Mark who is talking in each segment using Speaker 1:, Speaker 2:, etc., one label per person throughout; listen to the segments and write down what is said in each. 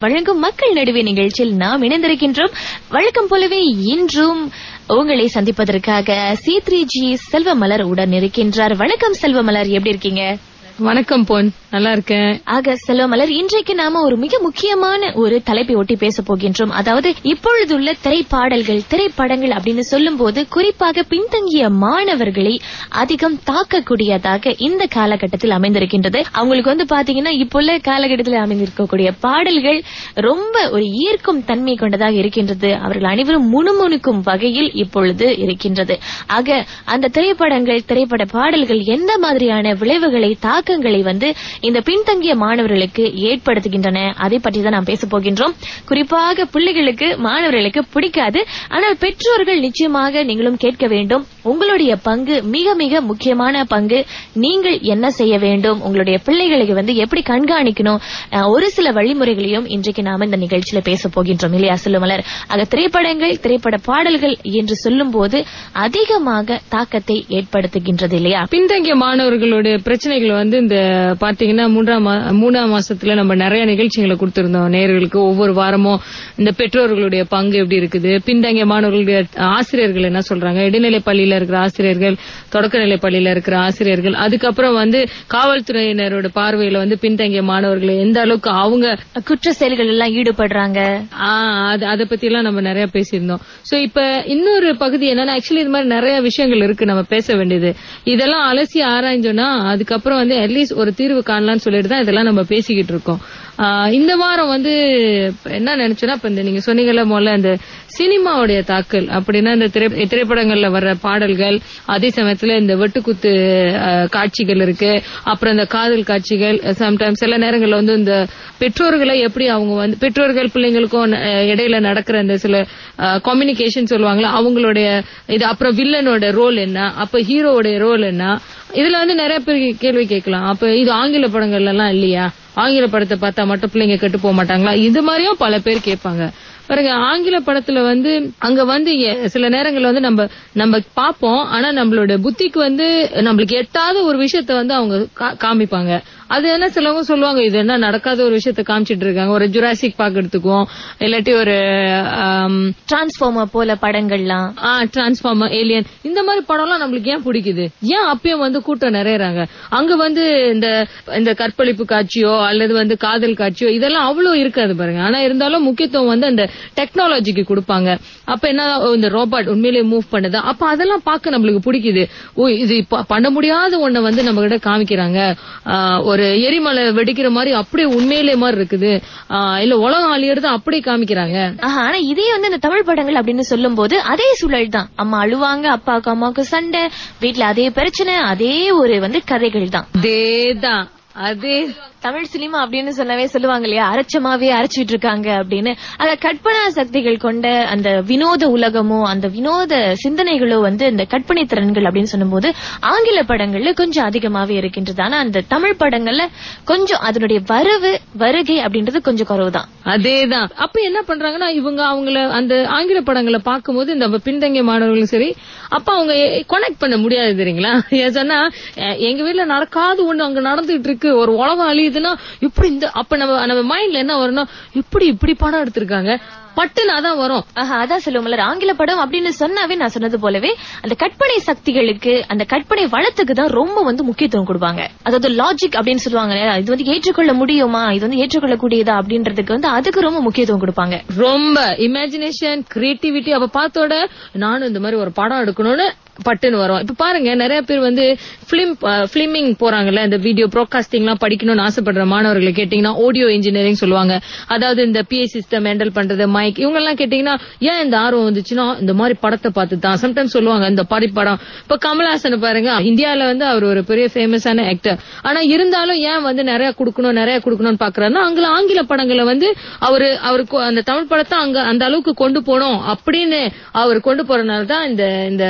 Speaker 1: வழங்கும் மக்கள் நடுவே நிகழ்ச்சியில் நாம் இணைந்திருக்கின்றோம் வழக்கம் போலவே இன்றும் உங்களை சந்திப்பதற்காக சி த்ரீ ஜி செல்வமலர் உடன் இருக்கின்றார் வணக்கம் செல்வமலர் எப்படி இருக்கீங்க
Speaker 2: வணக்கம் பொன் நல்லா இருக்கேன்
Speaker 1: ஆக செல்வமலர் இன்றைக்கு நாம ஒரு மிக முக்கியமான ஒரு தலைப்பை ஒட்டி பேச போகின்றோம் அதாவது இப்பொழுதுள்ள திரைப்பாடல்கள் திரைப்படங்கள் அப்படின்னு சொல்லும்போது குறிப்பாக பின்தங்கிய மாணவர்களை அதிகம் தாக்கக்கூடியதாக இந்த காலகட்டத்தில் அமைந்திருக்கின்றது அவங்களுக்கு வந்து பாத்தீங்கன்னா இப்போ உள்ள காலகட்டத்தில் அமைந்திருக்கக்கூடிய பாடல்கள் ரொம்ப ஒரு ஈர்க்கும் தன்மை கொண்டதாக இருக்கின்றது அவர்கள் அனைவரும் முணுமுணுக்கும் வகையில் இப்பொழுது இருக்கின்றது ஆக அந்த திரைப்படங்கள் திரைப்பட பாடல்கள் எந்த மாதிரியான விளைவுகளை தாக்கங்களை வந்து இந்த பின்தங்கிய மாணவர்களுக்கு ஏற்படுத்துகின்றன அதை பற்றி தான் நாம் பேச போகின்றோம் குறிப்பாக பிள்ளைகளுக்கு மாணவர்களுக்கு பிடிக்காது ஆனால் பெற்றோர்கள் நிச்சயமாக நீங்களும் கேட்க வேண்டும் உங்களுடைய பங்கு மிக மிக முக்கியமான பங்கு நீங்கள் என்ன செய்ய வேண்டும் உங்களுடைய பிள்ளைகளுக்கு வந்து எப்படி கண்காணிக்கணும் அஹ், ஒரு சில வழிமுறைகளையும் இன்றைக்கு நாம இந்த நிகழ்ச்சியில பேச போகின்றோம் இல்லையா செல்லுமலர் ஆக திரைப்படங்கள் திரைப்பட பாடல்கள் என்று சொல்லும் போது அதிகமாக தாக்கத்தை ஏற்படுத்துகின்றது இல்லையா
Speaker 2: பின்தங்கிய மாணவர்களுடைய பிரச்சனைகள் வந்து இந்த பாத்தீங்கன்னா மூன்றாம் மா- மூணாம் மாசத்துல நம்ம நிறைய நிகழ்ச்சிகளை கொடுத்திருந்தோம் நேயர்களுக்கு ஒவ்வொரு வாரமும் இந்த பெற்றோர்களுடைய பங்கு எப்படி இருக்குது பின்தங்கிய மாணவர்களுடைய ஆசிரியர்கள் என்ன சொல்றாங்க இடைநிலை பள்ளியில இருக்கிற ஆசிரியர்கள் தொடக்கநிலை பள்ளியில இருக்கிற ஆசிரியர்கள் அதுக்கப்புறம் வந்து காவல்துறையினரோட பார்வையில வந்து பின்தங்கிய மாணவர்களை எந்த அளவுக்கு அவங்க
Speaker 1: குற்ற செயல்கள் எல்லாம் ஈடுபடுறாங்க
Speaker 2: ஆ, அது அதை பத்தி எல்லாம் நம்ம நிறைய பேசியிருந்தோம் சோ இப்ப இன்னொரு பகுதி என்னன்னா ஆக்சுவலி இது மாதிரி நிறைய விஷயங்கள் இருக்கு நம்ம பேச வேண்டியது இதெல்லாம் அலசி ஆராய்ஞ்சோம்னா அதுக்கப்புறம் வந்து அட்லீஸ்ட் ஒரு தீர்வு காணலாம்னு சொல்லிட்டு தான் இதெல்லாம் நம்ம பேசிக்கிட்டு இருக்கோம் ஆ, இந்த வாரம் வந்து என்ன நினைச்சோன்னா இப்ப இந்த நீங்க சொன்னீங்கல்ல முதல்ல இந்த சினிமாவுடைய தாக்கல் அப்படின்னா இந்த திரை திரைப்படங்கள்ல வர்ற பாடல்கள் அதே சமயத்துல இந்த வெட்டுக்குத்து ஆ, காட்சிகள் இருக்கு அப்புறம் இந்த காதல் காட்சிகள் சம்டைம்ஸ் சில நேரங்கள்ல வந்து இந்த பெற்றோர்களை எப்படி அவங்க வந்து பெற்றோர்கள் பிள்ளைங்களுக்கும் அஹ், இடையில நடக்கிற இந்த சில கம்யூனிகேஷன் சொல்லுவாங்களா அவங்களுடைய இது அப்புறம் வில்லனோட ரோல் என்ன அப்ப ஹீரோவோட ரோல் என்ன இதுல வந்து நிறைய பேர் கேள்வி கேட்கலாம் அப்ப இது ஆங்கில படங்கள்ல எல்லாம் இல்லையா ஆங்கில படத்தை பார்த்தா மட்டும் பிள்ளைங்க கெட்டு போக மாட்டாங்களா இது மாதிரியும் பல பேர் கேட்பாங்க பாருங்க ஆங்கில படத்துல வந்து அங்க வந்து எ- சில நேரங்கள்ல வந்து நம்ம நம்ம பாப்போம் ஆனா நம்மளோட புத்திக்கு வந்து நம்மளுக்கு எட்டாத ஒரு விஷயத்த வந்து அவங்க கா- காமிப்பாங்க அது என்ன சிலவங்க சொல்லுவாங்க இது என்ன நடக்காத ஒரு விஷயத்த காமிச்சிட்டு இருக்காங்க ஒரு ஜுராசிக் பார்க் எடுத்துக்குவோம் இல்லாட்டி ஒரு
Speaker 1: டிரான்ஸ்பார்மர் போல படங்கள்லாம்
Speaker 2: டிரான்ஸ்ஃபார்மர் ஏலியன் இந்த மாதிரி படம்லாம் நம்மளுக்கு ஏன் பிடிக்குது ஏன் அப்பயும் வந்து கூட்டம் நிறையறாங்க அங்க வந்து இந்த இந்த கற்பழிப்பு காட்சியோ அல்லது வந்து காதல் காட்சியோ இதெல்லாம் அவ்வளவு இருக்காது பாருங்க ஆனா இருந்தாலும் முக்கியத்துவம் வந்து அந்த டெக்னாலஜிக்கு கொடுப்பாங்க அப்ப என்ன ஓ, இந்த ரோபோட் உண்மையிலேயே மூவ் பண்ணுது அப்ப அதெல்லாம் பார்க்க நம்மளுக்கு பிடிக்குது ஓ இது இப்ப பண்ண முடியாத ஒண்ண வந்து நம்ம கிட்ட காமிக்கிறாங்க ஆ, ஒரு எரிமலை வெடிக்கிற மாதிரி அப்படியே உண்மையிலே மாதிரி இருக்குது ஆ, இல்ல உலகம் அழியறது அப்படியே காமிக்கிறாங்க
Speaker 1: ஆஹா, ஆனா இதே வந்து இந்த தமிழ் படங்கள் அப்படின்னு சொல்லும்போது அதே சூழல் தான் அம்மா அழுவாங்க அப்பாவுக்கு அம்மாவுக்கு சண்டை வீட்ல அதே பிரச்சனை அதே ஒரு வந்து கதைகள் தான்
Speaker 2: அதேதான் அதே
Speaker 1: தமிழ் சினிமா அப்படின்னு சொன்னவே சொல்லுவாங்க இல்லையா அரைச்சமாவே அரைச்சிட்டு இருக்காங்க அப்படின்னு அத கற்பனா சக்திகள் கொண்ட அந்த வினோத உலகமோ அந்த வினோத சிந்தனைகளோ வந்து இந்த கற்பனை திறன்கள் அப்படின்னு சொல்லும்போது ஆங்கில படங்கள்ல கொஞ்சம் அதிகமாவே இருக்கின்றது ஆனா அந்த தமிழ் படங்கள்ல கொஞ்சம் அதனுடைய வரவு வருகை அப்படின்றது கொஞ்சம் குறைவுதான்
Speaker 2: அதேதான் அப்ப என்ன பண்றாங்கன்னா இவங்க அவங்கள அந்த ஆங்கில படங்களை பார்க்கும்போது இந்த பின்தங்கிய மாணவர்களும் சரி அப்ப அவங்க கனெக்ட் பண்ண முடியாது தெரியுங்களா ஏன் சொன்னா அஹ், எங்க வீட்ல நடக்காத ஒண்ணு அங்க நடந்துட்டு இருக்கு ஒரு உலகம் அழியுதுன்னா இப்படி இந்த அப்ப நம்ம நம்ம மைண்ட்ல என்ன வரும்னா இப்படி இப்படி படம் எடுத்திருக்காங்க பட்டுன்னு அதான் வரும்
Speaker 1: ஆஹா, அதான் சொல்லுவோம்ல ஆங்கில படம் அப்படின்னு சொன்னாவே நான் சொன்னது போலவே அந்த கற்பனை சக்திகளுக்கு அந்த கற்பனை வளத்துக்கு தான் ரொம்ப வந்து முக்கியத்துவம் கொடுப்பாங்க அதாவது லாஜிக் அப்படின்னு சொல்லுவாங்க இல்லையா, இது வந்து ஏற்றுக்கொள்ள முடியுமா இது வந்து ஏற்றுக்கொள்ளக்கூடியதா அப்படின்றதுக்கு வந்து அதுக்கு ரொம்ப முக்கியத்துவம் கொடுப்பாங்க
Speaker 2: ரொம்ப இமேஜினேஷன் கிரியேட்டிவிட்டி அப்ப பார்த்தோட நானும் இந்த மாதிரி ஒரு படம் எடுக்கணும்னு பட்டுன்னு வரும் இப்ப பாருங்க நிறைய பேர் வந்து பிலிம் பிலிமிங் போறாங்கல்ல இந்த வீடியோ ப்ரோகாஸ்டிங் எல்லாம் படிக்கணும்னு ஆசைப்படுற மாணவர்களை கேட்டீங்கன்னா ஆடியோ இன்ஜினியரிங் சொல்லுவாங்க அதாவது இந்த பிஏ சிஸ்டம் ஹேண்டில் பண்றது மைக் இவங்க எல்லாம் கேட்டீங்கன்னா ஏன் இந்த ஆர்வம் வந்துச்சுன்னா இந்த மாதிரி படத்தை பார்த்து தான் சம்டைம்ஸ் சொல்லுவாங்க இந்த பாரி படம் இப்ப கமல்ஹாசன் பாருங்க இந்தியால வந்து அவர் ஒரு பெரிய ஃபேமஸான ஆக்டர் ஆனா இருந்தாலும் ஏன் வந்து நிறைய கொடுக்கணும் நிறைய கொடுக்கணும்னு பாக்குறாருன்னா அங்க ஆங்கில படங்களை வந்து அவரு அவருக்கு அந்த தமிழ் படத்தை அங்க அந்த அளவுக்கு கொண்டு போனோம் அப்படின்னு அவர் கொண்டு போறதுனால தான் இந்த இந்த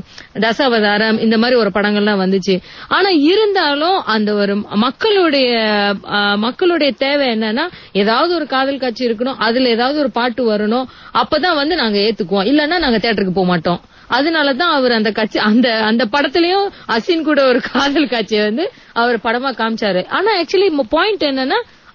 Speaker 2: தசாவதாரம் இந்த மாதிரி ஒரு படங்கள்லாம் வந்துச்சு ஆனா இருந்தாலும் அந்த ஒரு மக்களுடைய ஆ, மக்களுடைய தேவை என்னன்னா ஏதாவது ஒரு காதல் காட்சி இருக்கணும் அதுல ஏதாவது ஒரு பாட்டு வரணும் அப்பதான் வந்து நாங்க ஏத்துக்குவோம் இல்லன்னா நாங்க தியேட்டருக்கு போக மாட்டோம் அதனாலதான் அவர் அந்த காட்சி அந்த அந்த படத்துலயும் அசின் கூட ஒரு காதல் காட்சியை வந்து அவர் படமா காமிச்சாரு ஆனா ஆக்சுவலி பாயிண்ட் என்னன்னா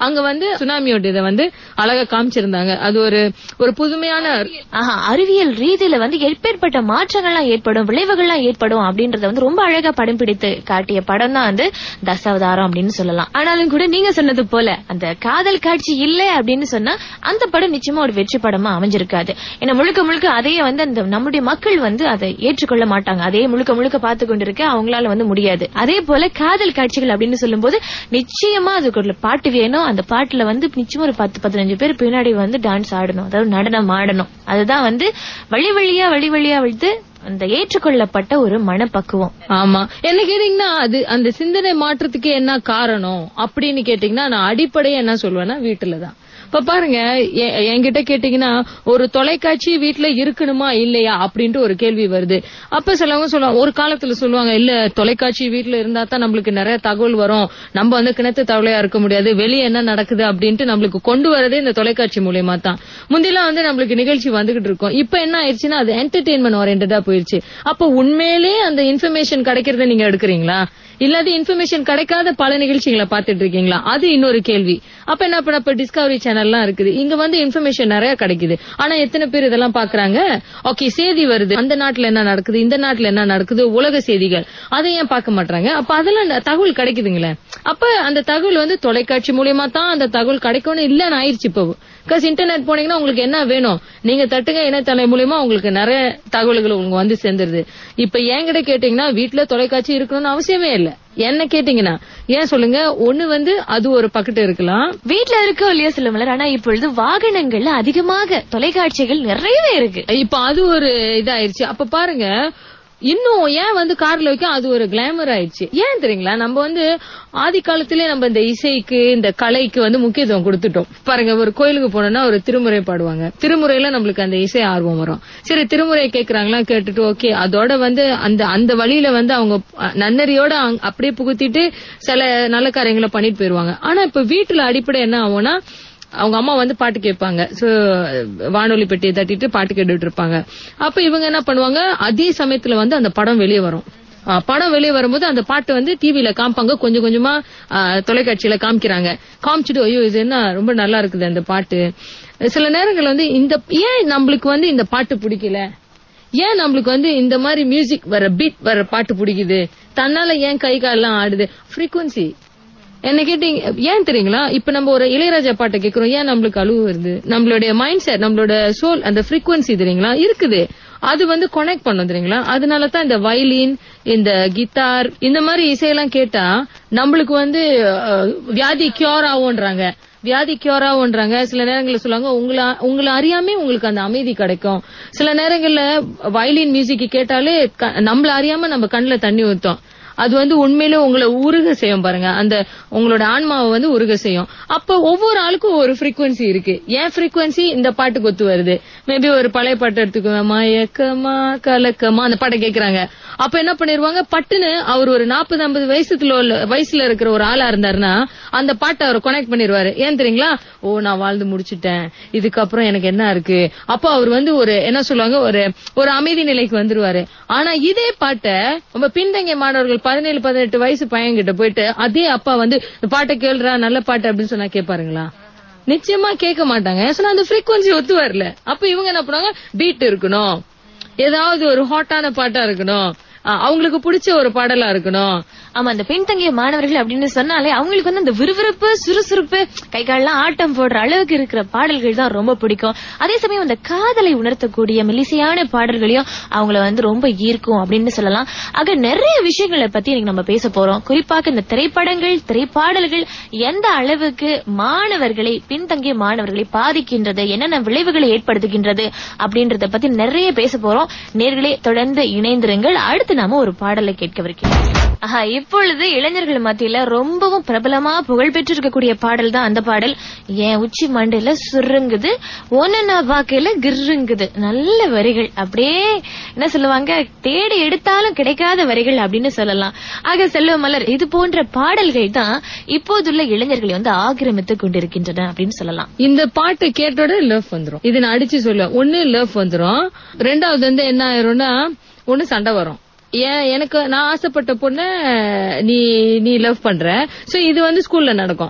Speaker 2: அங்க வந்து சுனாமியோட இதை வந்து அழகா காமிச்சிருந்தாங்க அது ஒரு ஒரு புதுமையான
Speaker 1: ஆஹா அறிவியல் ரீதியில வந்து எப்பேற்பட்ட மாற்றங்கள்லாம் ஏற்படும் விளைவுகள்லாம் ஏற்படும் அப்படின்றத வந்து ரொம்ப அழகா படம் பிடித்து காட்டிய படம் தான் வந்து தசாவதாரம் அப்படின்னு சொல்லலாம் ஆனாலும் கூட நீங்க சொன்னது போல அந்த காதல் காட்சி இல்ல அப்படின்னு சொன்னா அந்த படம் நிச்சயமா ஒரு வெற்றி படமா அமைஞ்சிருக்காது ஏன்னா முழுக்க முழுக்க அதையே வந்து அந்த நம்முடைய மக்கள் வந்து அதை ஏற்றுக்கொள்ள மாட்டாங்க அதே முழுக்க முழுக்க பார்த்து கொண்டிருக்க அவங்களால வந்து முடியாது அதே போல காதல் காட்சிகள் அப்படின்னு சொல்லும்போது நிச்சயமா அதுக்கு ஒரு பாட்டு வேணும் அந்த பாட்டுல வந்து நிச்சயமா ஒரு பத்து பதினஞ்சு பேர் பின்னாடி வந்து டான்ஸ் ஆடணும் அதாவது நடனம் ஆடணும் அதுதான் வந்து வழி வழியா வழி வழியா வந்து அந்த ஏற்றுக்கொள்ளப்பட்ட ஒரு மனப்பக்குவம்
Speaker 2: ஆமா என்ன கேட்டீங்கன்னா அது அந்த சிந்தனை மாற்றத்துக்கு என்ன காரணம் அப்படின்னு கேட்டீங்கன்னா நான் அடிப்படையா என்ன சொல்லுவேன்னா வீட்டுலதான் இப்ப பாருங்க எ- என்கிட்ட கேட்டீங்கன்னா ஒரு தொலைக்காட்சி வீட்டுல இருக்கணுமா இல்லையா அப்படின்ட்டு ஒரு கேள்வி வருது அப்ப சிலவங்க சொல்லுவாங்க ஒரு காலத்துல சொல்லுவாங்க இல்ல தொலைக்காட்சி வீட்டுல இருந்தா தான் நம்மளுக்கு நிறைய தகவல் வரும் நம்ம வந்து கிணத்து தவளையா இருக்க முடியாது வெளியே என்ன நடக்குது அப்படின்ட்டு நம்மளுக்கு கொண்டு வரதே இந்த தொலைக்காட்சி மூலியமா தான் முந்திலாம் வந்து நம்மளுக்கு நிகழ்ச்சி வந்துகிட்டு இருக்கும் இப்ப என்ன ஆயிடுச்சுன்னா அது என்டர்டெயின்மெண்ட் ஓரியன்டா போயிருச்சு அப்ப உண்மையிலே அந்த இன்ஃபர்மேஷன் கிடைக்கிறத நீங்க எடுக்கிறீங்களா இல்லாத இன்ஃபர்மேஷன் கிடைக்காத பல நிகழ்ச்சிகளை பாத்துட்டு இருக்கீங்களா அது இன்னொரு கேள்வி அப்ப என்ன பண்ண இப்ப டிஸ்கவரி சேனல்லாம் இருக்குது இங்க வந்து இன்ஃபர்மேஷன் நிறைய கிடைக்குது ஆனா எத்தனை பேர் இதெல்லாம் பாக்குறாங்க ஓகே செய்தி வருது அந்த நாட்டுல என்ன நடக்குது இந்த நாட்டுல என்ன நடக்குது உலக செய்திகள் அதை ஏன் பார்க்க மாட்டாங்க அப்ப அதெல்லாம் ந- தகவல் கிடைக்குதுங்களே அப்ப அந்த தகவல் வந்து தொலைக்காட்சி மூலியமா தான் அந்த தகவல் கிடைக்கும்னு இல்லன்னு ஆயிருச்சு இப்போ பிகாஸ் இன்டர்நெட் போனீங்கன்னா உங்களுக்கு என்ன வேணும் நீங்க தட்டுங்க இணையதளம் மூலியமா உங்களுக்கு நிறைய தகவல்கள் உங்களுக்கு வந்து சேர்ந்துருது இப்ப என்கிட்ட கேட்டீங்கன்னா வீட்டுல தொலைக்காட்சி இருக்கணும்னு அவசியமே இல்ல என்ன கேட்டீங்கன்னா ஏன் சொல்லுங்க ஒண்ணு வந்து அது ஒரு பக்கெட் இருக்கலாம்
Speaker 1: வீட்ல இருக்கோ இல்லையோ சொல்ல மலர் ஆனா இப்பொழுது வாகனங்கள்ல அதிகமாக தொலைக்காட்சிகள் நிறையவே இருக்கு
Speaker 2: இப்ப அது ஒரு இதாயிருச்சு அப்ப பாருங்க இன்னும் ஏன் வந்து கார்ல வைக்க அது ஒரு கிளாமர் ஆயிடுச்சு ஏன் தெரியுங்களா நம்ம வந்து ஆதி காலத்திலே நம்ம இந்த இசைக்கு இந்த கலைக்கு வந்து முக்கியத்துவம் கொடுத்துட்டோம் பாருங்க ஒரு கோயிலுக்கு போனோம்னா ஒரு திருமுறை பாடுவாங்க திருமுறையில நம்மளுக்கு அந்த இசை ஆர்வம் வரும் சரி திருமுறை கேக்குறாங்களா கேட்டுட்டு ஓகே அதோட வந்து அந்த அந்த வழியில வந்து அவங்க அஹ், நன்னறியோட அங்க- அப்படியே புகுத்திட்டு சில நல்ல காரியங்களை பண்ணிட்டு போயிருவாங்க ஆனா இப்ப வீட்டுல அடிப்படை என்ன ஆகும்னா அவங்க அம்மா வந்து பாட்டு கேட்பாங்க சோ வானொலி பெட்டியை தட்டிட்டு பாட்டு கேட்டுட்டு இருப்பாங்க அப்ப இவங்க என்ன பண்ணுவாங்க அதே சமயத்துல வந்து அந்த படம் வெளியே வரும் ஆ, படம் வெளியே வரும்போது அந்த பாட்டு வந்து டிவில காமிப்பாங்க கொஞ்சம் கொஞ்சமா ஆ, தொலைக்காட்சியில காமிக்கிறாங்க காமிச்சிட்டு ஐயோ இது என்ன ரொம்ப நல்லா இருக்குது அந்த பாட்டு சில நேரங்கள் வந்து இந்த ஏன் நம்மளுக்கு வந்து இந்த பாட்டு பிடிக்கல ஏன் நம்மளுக்கு வந்து இந்த மாதிரி மியூசிக் வர பீட் வர பாட்டு பிடிக்குது தன்னால ஏன் கை கால்லாம் ஆடுது frequency என்ன கேட்டீங்க ஏன் தெரியுங்களா இப்ப நம்ம ஒரு இளையராஜா பாட்டை கேக்குறோம் ஏன் நம்மளுக்கு அழுவு வருது நம்மளுடைய மைண்ட் செட் நம்மளோட சோல் அந்த frequency தெரியுங்களா இருக்குது அது வந்து கனெக்ட் பண்ணும் தெரியுங்களா அதனால தான் இந்த வயலின் இந்த கிட்டார் இந்த மாதிரி இசையெல்லாம் கேட்டா நம்மளுக்கு வந்து அஹ், வியாதி கியூர் ஆகும்ன்றாங்க வியாதி கியூர் ஆகும்ன்றாங்க சில நேரங்கள்ல சொல்லுவாங்க உங்களை உங்களை அறியாமே உங்களுக்கு அந்த அமைதி கிடைக்கும் சில நேரங்கள்ல வயலின் மியூசிக் கேட்டாலே க- நம்மள அறியாம நம்ம கண்ணுல தண்ணி ஊத்தும் அது வந்து உண்மையிலே உங்களை உருக செய்யும் பாருங்க அந்த உங்களோட ஆன்மாவை வந்து உருக செய்யும் அப்ப ஒவ்வொரு ஆளுக்கும் ஒரு frequency இருக்கு ஏன் frequency இந்த பாட்டுக்கு ஒத்து வருது மேபி ஒரு பழைய பாட்டு எடுத்துக்குவேன் மயக்கமா கலக்கமா அந்த பாட்டை கேக்குறாங்க அப்ப என்ன பண்ணிருவாங்க பட்டுன்னு அவர் ஒரு நாற்பது ஐம்பது வயசுல உள்ள வயசுல இருக்கிற ஒரு ஆளா இருந்தாருன்னா அந்த பாட்டை அவர் கனெக்ட் பண்ணிருவாரு ஏன் தெரியுங்களா ஓ நான் வாழ்ந்து முடிச்சிட்டேன் இதுக்கப்புறம் எனக்கு என்ன இருக்கு அப்ப அவர் வந்து ஒரு என்ன சொல்லுவாங்க ஒரு ஒரு அமைதி நிலைக்கு வந்துருவாரு ஆனா இதே பாட்டை நம்ம பின்தங்கிய மாணவர்கள் பதினேழு பதினெட்டு வயசு பையன் கிட்ட போயிட்டு அதே அப்பா வந்து இந்த பாட்டை கேளுடா நல்ல பாட்டு அப்படின்னு சொன்னா கேட்பாருங்களா நிச்சயமா கேட்க மாட்டாங்க சொன்னா அந்த frequency ஒத்து வரல அப்ப இவங்க என்ன பண்ணுவாங்க பீட் இருக்கணும் ஏதாவது ஒரு ஹாட்டான பாட்டா இருக்கணும் அஹ் அவங்களுக்கு பிடிச்ச ஒரு பாடலா இருக்கணும்
Speaker 1: ஆமா அந்த பின்தங்கிய மாணவர்கள் அப்படின்னு சொன்னாலே அவங்களுக்கு வந்து அந்த விறுவிறுப்பு சுறுசுறுப்பு கை கால்லாம் ஆட்டம் போடுற அளவுக்கு இருக்கிற பாடல்கள் தான் ரொம்ப பிடிக்கும் அதே சமயம் அந்த காதலை உணர்த்தக்கூடிய மெலிசையான பாடல்களையும் அவங்கள வந்து ரொம்ப ஈர்க்கும் அப்படின்னு சொல்லலாம் ஆக நிறைய விஷயங்களை பத்தி இன்னைக்கு நம்ம பேச போறோம் குறிப்பாக இந்த திரைப்படங்கள் திரைப்பாடல்கள் எந்த அளவுக்கு மாணவர்களை பின்தங்கிய மாணவர்களை பாதிக்கின்றது என்னென்ன விளைவுகளை ஏற்படுத்துகின்றது அப்படின்றத பத்தி நிறைய பேச போறோம் நேர்களே தொடர்ந்து இணைந்திருங்கள் அடுத்து நாம ஒரு பாடலை கேட்கவிருக்கிறோம் ஆஹா இப்பொழுது இளைஞர்கள் மத்தியில ரொம்பவும் பிரபலமா புகழ் பெற்று இருக்கக்கூடிய பாடல் தான் அந்த பாடல் என் உச்சி மண்டையில சுருங்குது ஒன்னு நான் பார்க்கையில கிருங்குது நல்ல வரிகள் அப்படியே என்ன சொல்லுவாங்க தேடி எடுத்தாலும் கிடைக்காத வரிகள் அப்படின்னு சொல்லலாம் ஆக செல்வ மலர் இது போன்ற பாடல்கள் தான் இப்போதுள்ள இளைஞர்களை வந்து ஆக்கிரமித்து கொண்டிருக்கின்றன அப்படின்னு சொல்லலாம்
Speaker 2: இந்த பாட்டு கேட்டோட லவ் வந்துரும் இது நான் அடிச்சு சொல்லுவேன் ஒண்ணு லவ் வந்துரும் ரெண்டாவது வந்து என்ன ஆயிரும்னா ஒண்ணு சண்டை வரும் ஏன் எனக்கு நான் ஆசைப்பட்ட பொண்ண நீ நீ லவ் பண்ற சோ இது வந்து ஸ்கூல்ல நடக்கும்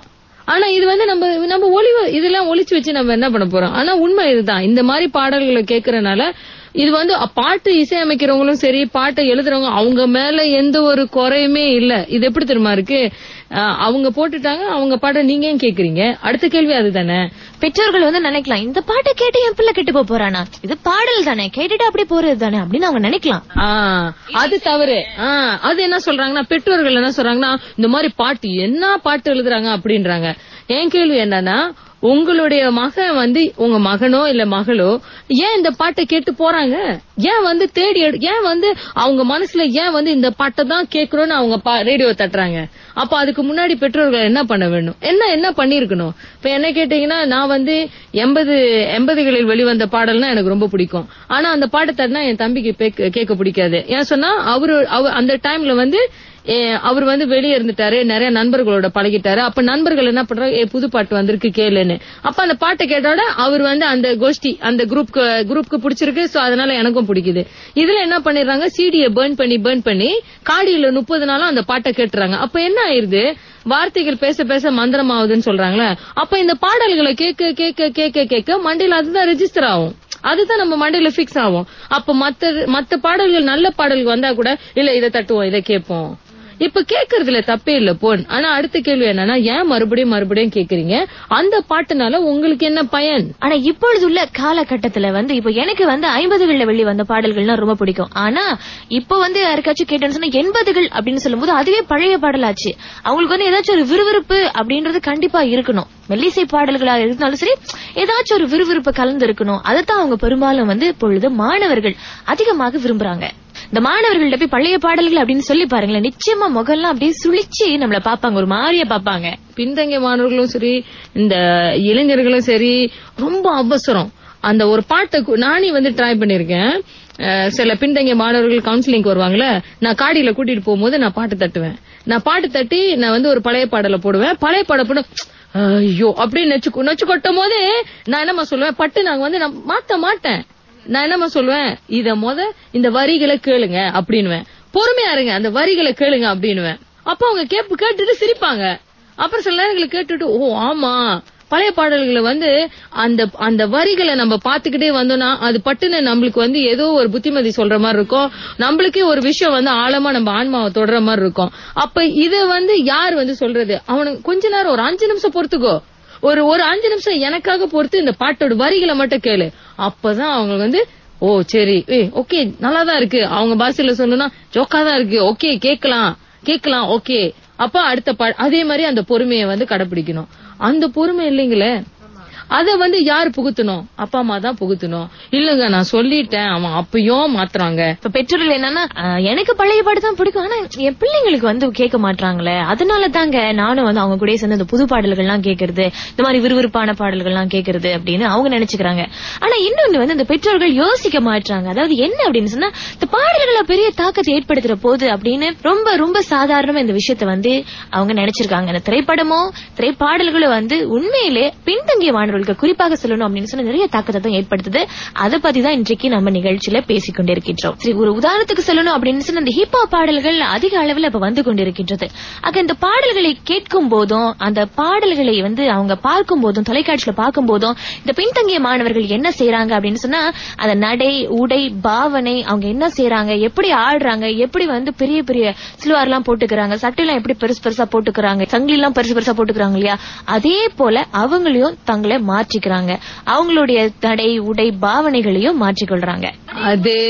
Speaker 2: ஆனா இது வந்து நம்ம நம்ம ஒளி இதெல்லாம் ஒளிச்சு வச்சு நம்ம என்ன பண்ண போறோம் ஆனா உண்மை இதுதான் இந்த மாதிரி பாடல்களை கேட்கறனால இது வந்து அ- பாட்டு இசையமைக்கிறவங்களும் சரி பாட்டை எழுதுறவங்க அவங்க மேல எந்த ஒரு குறையுமே இல்ல இது எப்படி தெரியுமா இருக்கு அஹ் அவங்க போட்டுட்டாங்க அவங்க பாட்டை நீங்க ஏன் கேக்குறீங்க அடுத்த கேள்வி அதுதானே
Speaker 1: பெற்றோர்கள் வந்து நினைக்கலாம் இந்த பாட்டை கேட்டு என் பிள்ளை கெட்டு போப் போறானா இது பாடல் தானே கேட்டுட்டு அப்படி போறது தானே அப்படின்னு அவங்க நினைக்கலாம்
Speaker 2: ஆ, அது தவறு ஆ, அது என்ன சொல்றாங்கன்னா பெற்றோர்கள் என்ன சொல்றாங்கன்னா இந்த மாதிரி பாட்டு என்ன பாட்டு எழுதுறாங்க அப்படின்றாங்க என் கேள்வி என்னன்னா உங்களுடைய மகன் வந்து உங்க மகனோ இல்ல மகளோ ஏன் இந்த பாட்டை கேட்டு போறாங்க ஏன் வந்து தேடி எடு- ஏன் வந்து அவங்க மனசுல ஏன் வந்து இந்த பாட்டை தான் கேட்கணும்னு அவங்க ரேடியோ தட்டுறாங்க அப்ப அதுக்கு முன்னாடி பெற்றோர்கள் என்ன பண்ண வேண்டும் என்ன என்ன பண்ணிருக்கணும் இப்ப என்ன கேட்டீங்கன்னா நான் வந்து எண்பது எண்பதுகளில் வெளிவந்த பாடல்னா எனக்கு ரொம்ப பிடிக்கும் ஆனா அந்த பாட்டை தட்டினா என் தம்பிக்கு பேக்க- கேட்க பிடிக்காது ஏன் சொன்னா அவரு அவ- அந்த டைம்ல வந்து ஏ, அவர் வந்து வெளியே இருந்துட்டாரு நிறைய நண்பர்களோட பழகிட்டாரு அப்ப நண்பர்கள் என்ன பண்றாங்க ஏ புது பாட்டு வந்திருக்கு கேளுன்னு அப்ப அந்த பாட்டை கேட்டோட அவர் வந்து அந்த கோஷ்டி அந்த குரூப்க்கு குரூப்க்கு பிடிச்சிருக்கு சோ அதனால எனக்கும் பிடிக்குது இதுல என்ன பண்ணிடுறாங்க சிடியை பேர்ன் பண்ணி பேர்ன் பண்ணி காடியில முப்பது நாளும் அந்த பாட்டை கேட்டுறாங்க அப்ப என்ன ஆயிருது வார்த்தைகள் பேச பேச மந்திரம் ஆகுதுன்னு சொல்றாங்களே அப்ப இந்த பாடல்களை கேட்க கேட்க கேட்க கேட்க மண்டையில அதுதான் ரெஜிஸ்டர் ஆகும் அதுதான் நம்ம மண்டையில பிக்ஸ் ஆகும் அப்ப மத்த மத்த பாடல்கள் நல்ல பாடல்கள் வந்தா கூட இல்ல இதை தட்டுவோம் இதை கேட்போம் இப்ப கேக்குறதுல தப்பே இல்ல போன் ஆனா அடுத்த கேள்வி என்னன்னா ஏன் மறுபடியும் மறுபடியும் கேக்குறீங்க அந்த பாட்டுனால உங்களுக்கு என்ன பயன்
Speaker 1: ஆனா இப்பொழுது உள்ள காலகட்டத்துல வந்து இப்போ எனக்கு வந்து ஐம்பதுகள்ல வெளி வந்த பாடல்கள்னா ரொம்ப பிடிக்கும் ஆனா இப்போ வந்து யாருக்காச்சும் கேட்டோம்னு சொன்னா எண்பதுகள் அப்படின்னு சொல்லும்போது அதுவே பழைய பாடலாச்சு அவங்களுக்கு வந்து ஏதாச்சும் ஒரு விறுவிறுப்பு அப்படின்றது கண்டிப்பா இருக்கணும் மெல்லிசை பாடல்களா இருந்தாலும் சரி ஏதாச்சும் ஒரு விறுவிறுப்பு கலந்து இருக்கணும் அதைத்தான் அவங்க பெரும்பாலும் வந்து இப்பொழுது மாணவர்கள் அதிகமாக விரும்புறாங்க இந்த மாணவர்கள்ட்ட போய் பழைய பாடல்கள் அப்படின்னு சொல்லி பாருங்களேன் நிச்சயமா முகம்லாம் அப்படியே சுழிச்சு நம்மள பாப்பாங்க ஒரு மாதிரியா பாப்பாங்க
Speaker 2: பின்தங்கிய மாணவர்களும் சரி இந்த இளைஞர்களும் சரி ரொம்ப அவசரம் அந்த ஒரு பாட்டை கு- நானே வந்து ட்ரை பண்ணிருக்கேன் அஹ், சில பின்தங்கிய மாணவர்கள் கவுன்சிலிங்க்கு வருவாங்கல்ல நான் காடியில கூட்டிட்டு போகும்போது நான் பாட்டு தட்டுவேன் நான் பாட்டு தட்டி நான் வந்து ஒரு பழைய பாடலை போடுவேன் பழைய பாட போட ஐயோ அப்படின்னு நெச்சு நெச்சு கொட்டும் போது நான் என்னமா சொல்லுவேன் பட்டு நாங்க வந்து நான் மாத்த மாட்டேன் நான் என்னமா சொல்லுவேன் இத முத இந்த வரிகளை கேளுங்க அப்படின்னுவேன் பொறுமையா இருங்க அந்த வரிகளை கேளுங்க அப்படின்னுவேன் அப்ப அவங்க கேப்பு கேட்டுட்டு சிரிப்பாங்க அப்புறம் சில நேரங்களுக்கு கேட்டுட்டு ஓ ஆமா பழைய பாடல்களை வந்து அந்த அந்த வரிகளை நம்ம பாத்துக்கிட்டே வந்தோம்னா அது பட்டுன்னு நம்மளுக்கு வந்து ஏதோ ஒரு புத்திமதி சொல்ற மாதிரி இருக்கும் நம்மளுக்கே ஒரு விஷயம் வந்து ஆழமா நம்ம ஆன்மாவை தொடர மாதிரி இருக்கும் அப்ப இத வந்து யார் வந்து சொல்றது அவனுக்கு கொஞ்ச நேரம் ஒரு அஞ்சு நிமிஷம் பொறுத்துக்கோ ஒரு ஒரு அஞ்சு நிமிஷம் எனக்காக பொறுத்து இந்த பாட்டோட வரிகளை மட்டும் கேளு அப்பதான் அவங்க வந்து ஓ சரி ஏய் ஓகே நல்லா தான் இருக்கு அவங்க பாஷையில சொல்லணும்னா ஜோக்கா தான் இருக்கு ஓகே கேக்கலாம் கேக்கலாம் ஓகே அப்ப அடுத்த பா அதே மாதிரி அந்த பொறுமையை வந்து கடைபிடிக்கணும் அந்த பொறுமை இல்லைங்களே அத வந்து யார் புகுத்தணும் அப்பா அம்மா தான் புகுத்தணும் இல்லங்க நான் சொல்லிட்டேன் அவன் அப்பயும் மாத்துறாங்க
Speaker 1: இப்ப பெற்றோர்கள் என்னன்னா "ஆஹ், எனக்கு பழைய பாட்டு தான் பிடிக்கும் ஆனா என் பிள்ளைங்களுக்கு வந்து கேட்க மாட்டாங்களே அதனால தாங்க நானும் வந்து அவங்க கூட சேர்ந்து இந்த புது பாடல்கள்லாம் கேட்கறது இந்த மாதிரி விறுவிறுப்பான பாடல்கள்லாம் கேட்கறது அப்படின்னு அவங்க நினைச்சுக்கிறாங்க ஆனா இன்னொன்னு வந்து இந்த பெற்றோர்கள் யோசிக்க மாட்டாங்க அதாவது என்ன அப்படின்னு சொன்னா இந்த பாடல்களை பெரிய தாக்கத்தை ஏற்படுத்துற போது அப்படின்னு ரொம்ப ரொம்ப சாதாரணமா இந்த விஷயத்த வந்து அவங்க நினைச்சிருக்காங்க இந்த திரைப்படமோ திரைப்பாடல்களும் வந்து உண்மையிலே பின்தங்கிய மாணவர்களுக்கு குறிப்பாக சொல்லணும் அப்படின்னு சொன்னா நிறைய தாக்கத்தை தான் ஏற்படுத்துது அதை பத்தி தான் இன்றைக்கு நம்ம நிகழ்ச்சியில பேசிக் கொண்டிருக்கின்றோம் சரி ஒரு உதாரணத்துக்கு சொல்லணும் அப்படின்னு சொன்னா இந்த ஹிப்ஹாப் பாடல்கள் அதிக அளவில் இப்ப வந்து கொண்டிருக்கின்றது ஆக இந்த பாடல்களை கேட்கும் போதும் அந்த பாடல்களை வந்து அவங்க பார்க்கும் போதும் தொலைக்காட்சியில பார்க்கும் போதும் இந்த பின்தங்கிய மாணவர்கள் என்ன செய்யறாங்க அப்படின்னு சொன்னா அந்த நடை உடை பாவனை அவங்க என்ன செய்யறாங்க எப்படி ஆடுறாங்க எப்படி வந்து பெரிய பெரிய சிலுவார் எல்லாம் போட்டுக்கிறாங்க சட்டையெல்லாம் எப்படி பெருசு பெருசா போட்டுக்கிறாங்க சங்கிலி எல்லாம் பெருசு பெருசா போட்டுக்கிறாங்க இல்லையா அதே போல அவங்களையும் தங்களை மாற்றிக்கிறாங்க அவங்களுடைய நடை உடை பாவனைகளையும் மாற்றிக்கொள்றாங்க
Speaker 2: அதே